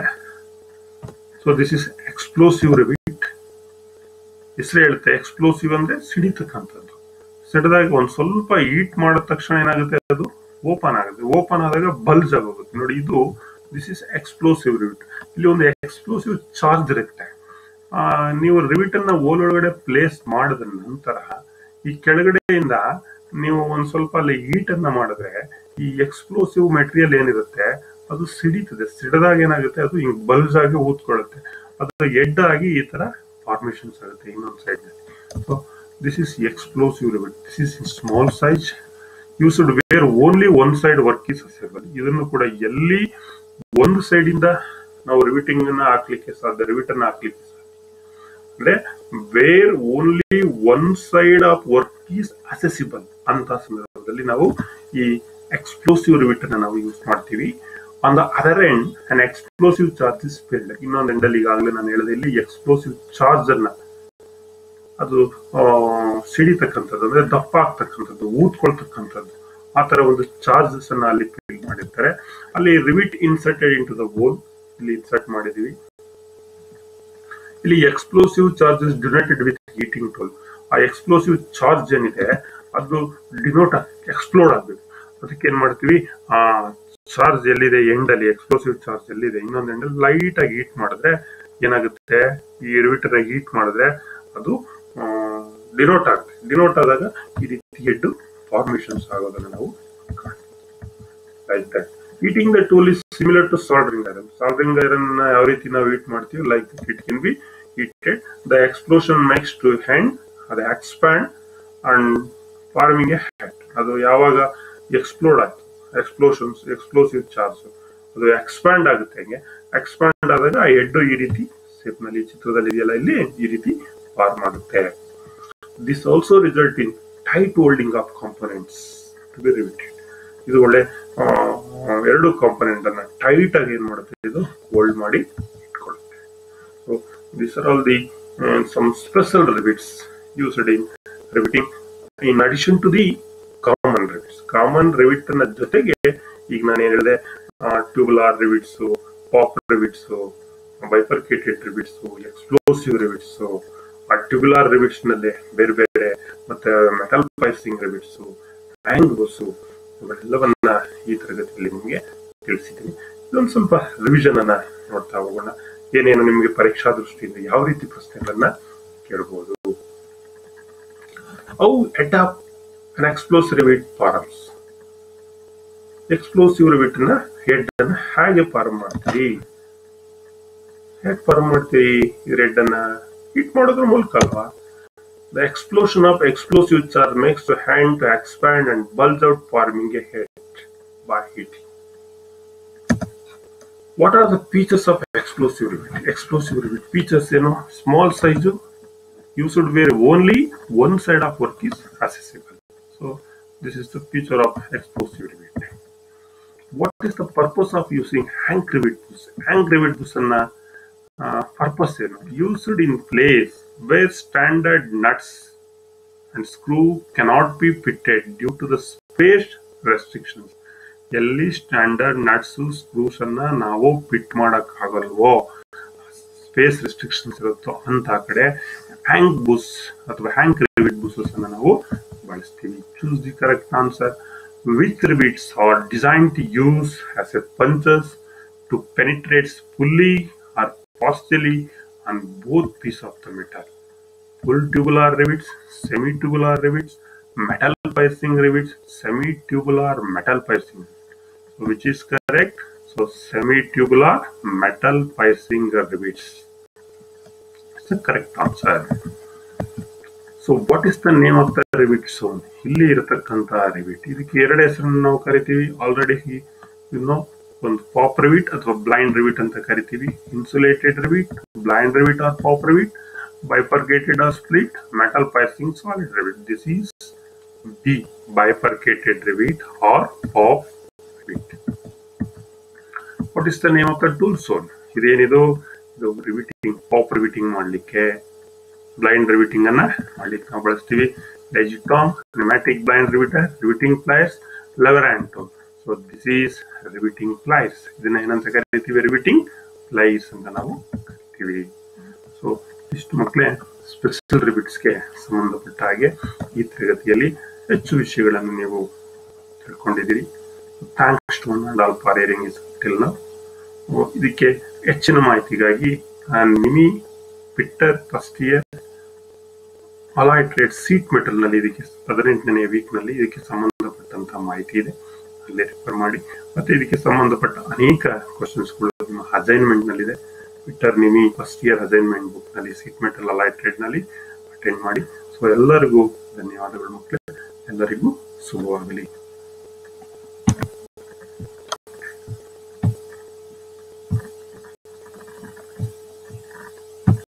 so this is explosive rivet ಹೆಸರು ಹೇಳುತ್ತೆ ಎಕ್ಸ್ಪ್ಲೋಸಿವ್ ಅಂದ್ರೆ ಸಿಡಿತಕ್ಕಂಥದ್ದು ಸಿಡಿದಾಗ ಒಂದ್ ಸ್ವಲ್ಪ ಈಟ್ ಮಾಡಿದ ತಕ್ಷಣ ಏನಾಗುತ್ತೆ ಅದು ಓಪನ್ ಆಗುತ್ತೆ ಓಪನ್ ಆದಾಗ ಬಲ್ಜ್ ಆಗೋಗುತ್ತೆ ನೋಡಿ ಇದು ದಿಸ್ ಇಸ್ ಎಕ್ಸ್ಪ್ಲೋಸಿವ್ ರಿವಿಟ್ ಇಲ್ಲಿ ಒಂದು ಎಕ್ಸ್ಪ್ಲೋಸಿವ್ ಚಾರ್ಜ್ ಇರುತ್ತೆ ಆ, ನೀವು ರಿವಿಟ್ ಅನ್ನ ಓಲ್ ಒಳಗಡೆ ಪ್ಲೇಸ್ ಮಾಡಿದ ನಂತರ ಈ ಕೆಳಗಡೆಯಿಂದ ನೀವು ಒಂದ್ ಸ್ವಲ್ಪ ಅಲ್ಲಿ ಹೀಟ್ ಅನ್ನ ಮಾಡಿದ್ರೆ ಈ ಎಕ್ಸ್ಪ್ಲೋಸಿವ್ ಮೆಟೀರಿಯಲ್ ಏನಿರುತ್ತೆ ಅದು ಸಿಡಿತದೆ ಸಿಡಿದಾಗ ಏನಾಗುತ್ತೆ ಅದು ಹಿಂಗ್ ಬಲ್ಜ್ ಆಗಿ ಊದ್ಕೊಳ್ಳುತ್ತೆ ಅದು ಎಡ್ ಆಗಿ ಈ ತರ ಫಾರ್ಮೇಶನ್ಸ್ ಆಗುತ್ತೆ ಇನ್ನೊಂದು side so this is explosive rivet this is small size used where only one side work is accessible ಇದನ್ನು ಕೂಡ ಎಲ್ಲಿ ಒಂದು ಸೈಡ್ ಇಂದ ನಾವು ರಿವಿಟಿಂಗ್ ಅನ್ನ ಹಾಕ್ಲಿಕ್ಕೆ ಸಾಧ್ಯ ರಿವಿಟ್ ಅನ್ನ ಹಾಕ್ಲಿಕ್ಕೆ ಸಾಧ್ಯ ಅಂದ್ರೆ where only one side of work is accessible ಅಂತ ಸಂದರ್ಭದಲ್ಲಿ ನಾವು ಈ ಎಕ್ಸ್ಪ್ಲೋಸಿವ್ ರಿವಿಟ್ ಅನ್ನ ನಾವು ಯೂಸ್ ಮಾಡ್ತೀವಿ on the other end an explosive charge is filled ಇನ್ನೊಂದು ಎಂಡಲ್ಲಿ ಈಗಾಗಲೇ ನಾನು ಹೇಳಿದೆ ಇಲ್ಲಿ ಎಕ್ಸ್ಪ್ಲೋಸಿವ್ ಚಾರ್ಜ್ ಅನ್ನ ಅದು ಆ, ಸಿಡಿತಕ್ಕಂಥದ್ದು ಅಂದ್ರೆ ದಪ್ಪ ಆಗ್ತಕ್ಕಂಥದ್ದು ಊದ್ಕೊಳ್ತಕ್ಕಂಥದ್ದು ಆ ತರ ಒಂದು ಚಾರ್ಜಸ್ ಅನ್ನ ಅಲ್ಲಿ ಫಿಲ್ ಮಾಡಿರ್ತಾರೆ ಅಲ್ಲಿ rivet inserted into the hole ಇಲ್ಲಿ ಇನ್ಸರ್ಟ್ ಮಾಡಿದೀವಿ ಇಲ್ಲಿ explosive charges detonated with heating tool ಆ ಎಕ್ಸ್ಪ್ಲೋಸಿವ್ ಚಾರ್ಜ್ ಏನಿದೆ ಅದು ಡಿನೋಟ್ ಎಕ್ಸ್ಪ್ಲೋಡ್ ಆಗ್ಬೇಕು ಅದಕ್ಕೆ ಏನ್ ಮಾಡ್ತೀವಿ ಆ ಚಾರ್ಜ್ ಎಲ್ಲಿದೆ ಎಂಡ್ ಅಲ್ಲಿ ಎಕ್ಸ್ಪ್ಲೋಸಿವ್ ಚಾರ್ಜ್ ಎಲ್ಲಿದೆ ಇನ್ನೊಂದು ಎಂಡ್ ಲೈಟ್ ಆಗಿ ಹೀಟ್ ಮಾಡಿದ್ರೆ ಏನಾಗುತ್ತೆ ಈ ರಿವಿಟರ್ ಹೀಟ್ ಮಾಡಿದ್ರೆ ಅದು ಡಿನೋಟ್ ಆಗುತ್ತೆ ಡಿನೋಟ್ ಆದಾಗ ಈ ರೀತಿ ಹೆಡ್ ಫಾರ್ಮೇಶನ್ಸ್ ಆಗೋದನ್ನ ನಾವು like that heating the tool is similar to soldering iron soldering iron ಯಾವ ರೀತಿ ನಾವು ಹೀಟ್ ಮಾಡ್ತೀವಿ like it can be heated the explosion makes to hand ಅದು expand and forming a hat ಅದು ಯಾವಾಗ ಎಕ್ಸ್ಪ್ಲೋಡ್ ಆಯ್ತು ಎಕ್ಸ್ಪ್ಲೋಷನ್ಸ್ ಎಕ್ಸ್ಪ್ಲೋಸಿವ್ ಚಾರ್ಜ್ ಅದು ಎಕ್ಸ್ಪ್ಯಾಂಡ್ ಆಗುತ್ತೆ ಹಂಗೆ ಎಕ್ಸ್ಪ್ಯಾಂಡ್ ಆದಾಗ ಆ ಹೆಡ್ ಈ ರೀತಿ ಶೇಪ್ ನಲ್ಲಿ ಚಿತ್ರದಲ್ಲಿ ಇದೆಯಲ್ಲ ಇಲ್ಲಿ ಈ ರೀತಿ ಫಾರ್ಮ್ ಆಗುತ್ತೆ this also result in tight holding of components to be riveted ಇದು ಒಳ್ಳೆ ಆ, ಎರಡು ಕಾಂಪೊನೆಂಟ್ ಅನ್ನ ಟೈಟ್ ಆಗಿ ಏನ್ ಮಾಡುತ್ತೆ ಇದು ಹೋಲ್ಡ್ ಮಾಡಿ ಇಟ್ಕೊಳ್ಳುತ್ತೆ so this are all the some special rivets used in riveting in addition to the common rivets common rivet ನ ಜೊತೆಗೆ ಈಗ ನಾನು ಏನ್ ಹೇಳಿದೆ tubular rivets pop rivets bifurcated rivets explosive rivets ಆ ಟ್ಯೂಬುಲಾರ್ ರಿವಿಟ್ಸ್ ನಲ್ಲಿ ಬೇರೆ ಬೇರೆ ಮತ್ತೆ ಮೆಟಲ್ ಪೈಸಿಂಗ್ ರಿವಿಟ್ಸ್ ಆಂಗ್ಲೋಸ್ ಇವೆಲ್ಲವನ್ನ ಈ ತರಗತಿಯಲ್ಲಿ ನಿಮಗೆ ತಿಳಿಸಿದ್ದೀನಿ ಇದೊಂದು ಸ್ವಲ್ಪ ರಿವಿಷನ್ ಅನ್ನ ನೋಡ್ತಾ ಹೋಗೋಣ ಏನೇನು ನಿಮಗೆ ಪರೀಕ್ಷಾ ದೃಷ್ಟಿಯಿಂದ ಯಾವ ರೀತಿ ಪ್ರಶ್ನೆಗಳನ್ನ ಕೇಳಬಹುದು ಅವು adapt an explosive rivet forms explosive rivet ನ ಹೆಡ್ ಅನ್ನ ಹೇಗೆ ಫಾರ್ಮ್ ಮಾಡ್ತೀರಿ ಹೇಗೆ ಫಾರ್ಮ್ ಮಾಡ್ತೀರಿ ಈ ರೆಡ್ ಅನ್ನ ಹೀಟ್ ಮಾಡೋದ್ರ ಮೂಲಕ ಅಲ್ವಾ The explosion of explosive charge makes the hand to expand and bulge out, forming a head by heating. What are the features of explosive rivet? Explosive rivet features, you know, small size, used where only one side of work is accessible. So this is the feature of explosive rivet. What is the purpose of using hank rivet? Hank rivet ಅನ್ನ ಪರ್ಪಸ್ ಏನು used in place where standard nuts and screw cannot be fitted due to the space restrictions ಎಲ್ಲಿ ಸ್ಟ್ಯಾಂಡರ್ಡ್ ನಟ್ಸ್ ಸ್ಕ್ರೂಸ್ ಅನ್ನ ನಾವು ಫಿಟ್ ಮಾಡಕ್ ಆಗಲ್ವೋ ಸ್ಪೇಸ್ ರೆಸ್ಟ್ರಿಕ್ಷನ್ಸ್ ಇರುತ್ತೋ ಅಂತ ಕಡೆ ಹ್ಯಾಂಗ್ ಬೂಸ್ ಅಥವಾ ಹ್ಯಾಂಗ್ ರಿಬಿಟ್ ಬೂಸಸ್ ಅನ್ನ ನಾವು ಬಳಸ್ತೀವಿ choose the correct answer which rivets are design to use as a punches to penetrate fully or partially on both piece of the metal. Full tubular rivets, semi-tubular rivets, metal piercing rivets, semi-tubular metal piercing. So which is correct? So semi-tubular metal piercing rivets. It's the correct answer. So what is the name of the rivet shown ಇಲ್ಲಿ ಇರತಕ್ಕಂತ ರಿವಿಟ್ ಇದಕ್ಕೆ ಎರಡು ಹೆಸರನ್ನು ನಾವು ಕರಿತೀವಿ ಆಲ್ರೆಡಿ ಇನ್ನು ಒಂದು ಪಾಪ್ ರಿವಿಟ್ ಅಥವಾ ಬ್ಲೈಂಡ್ ರಿವಿಟ್ ಅಂತ ಕರಿತೀವಿ insulated rivet blind rivet or pop rivet bifurcated or split metal piercing solid rivet this is the bifurcated rivet or pop rivet what is the name of the tool shown ಇದೇನಿದು ಇದು ರಿವಿಟಿಂಗ್ ಪಾಪ್ ರಿವಿಟಿಂಗ್ ಮಾಡಲಿಕ್ಕೆ ಬ್ಲೈಂಡ್ ರಿವಿಟಿಂಗ್ ಅನ್ನ ಮಾಡ್ಲಿಕ್ಕೆ ನಾವು ಬಳಸ್ತೀವಿ ಡೆಜಿಟಾಮ್ pneumatic blind riveter riveting pliers lever and tool so this is riveting pliers ಇದನ್ನ ಏನಂತ ಕರಿತೀವಿ ರಿವಿಟಿಂಗ್ ಪ್ಲೈಸ್ ಅಂತ ನಾವು ಕರಿತೀವಿ ಸೊ ಇಷ್ಟು ಮಕ್ಕಳೇ ಸ್ಪೆಷಲ್ ರಿಬಿಟ್ಸ್ಗೆ ಸಂಬಂಧಪಟ್ಟ ಹಾಗೆ ಈ ತರಗತಿಯಲ್ಲಿ ಹೆಚ್ಚು ವಿಷಯಗಳನ್ನು ನೀವು ತಿಳ್ಕೊಂಡಿದ್ದೀರಿ thanks to and all for hearing is till ನಾವು ಇದಕ್ಕೆ ಹೆಚ್ಚಿನ ಮಾಹಿತಿಗಾಗಿ ಮಿನಿ ಪಿಟ್ಟರ್ ಫಸ್ಟ್ ಇಯರ್ ಅಲಾಯ್ಟ್ರೇಟ್ ಸೀಟ್ ಮೆಟಲ್ ನಲ್ಲಿ ಇದಕ್ಕೆ ಹದಿನೆಂಟನೇ ವೀಕ್ ನಲ್ಲಿ ಇದಕ್ಕೆ ಸಂಬಂಧಪಟ್ಟಂತಹ ಮಾಹಿತಿ ಇದೆ ಅಲ್ಲೇ ರೆಫರ್ ಮಾಡಿ ಮತ್ತೆ ಇದಕ್ಕೆ ಸಂಬಂಧಪಟ್ಟ ಅನೇಕ ಕ್ವಶನ್ಸ್ಗಳು ನಿಮ್ಮ ಅಸೈನ್ಮೆಂಟ್ ನಲ್ಲಿದೆ ಟ್ವಿಟರ್ ನಿಮಿ ಫಸ್ಟ್ ಇಯರ್ ಅಸೈನ್ಮೆಂಟ್ ಬುಕ್ ನಲ್ಲಿ ಸೀಟ್ ಮೆಟಲ್ ಅಲೈಟೆಡ್ ನಲ್ಲಿ ಅಟೆಂಡ್ ಮಾಡಿ ಸೊ ಎಲ್ಲರಿಗೂ ಧನ್ಯವಾದಗಳು ಮಕ್ಕಳೇ ಎಲ್ಲರಿಗೂ ಶುಭವಾಗಲಿ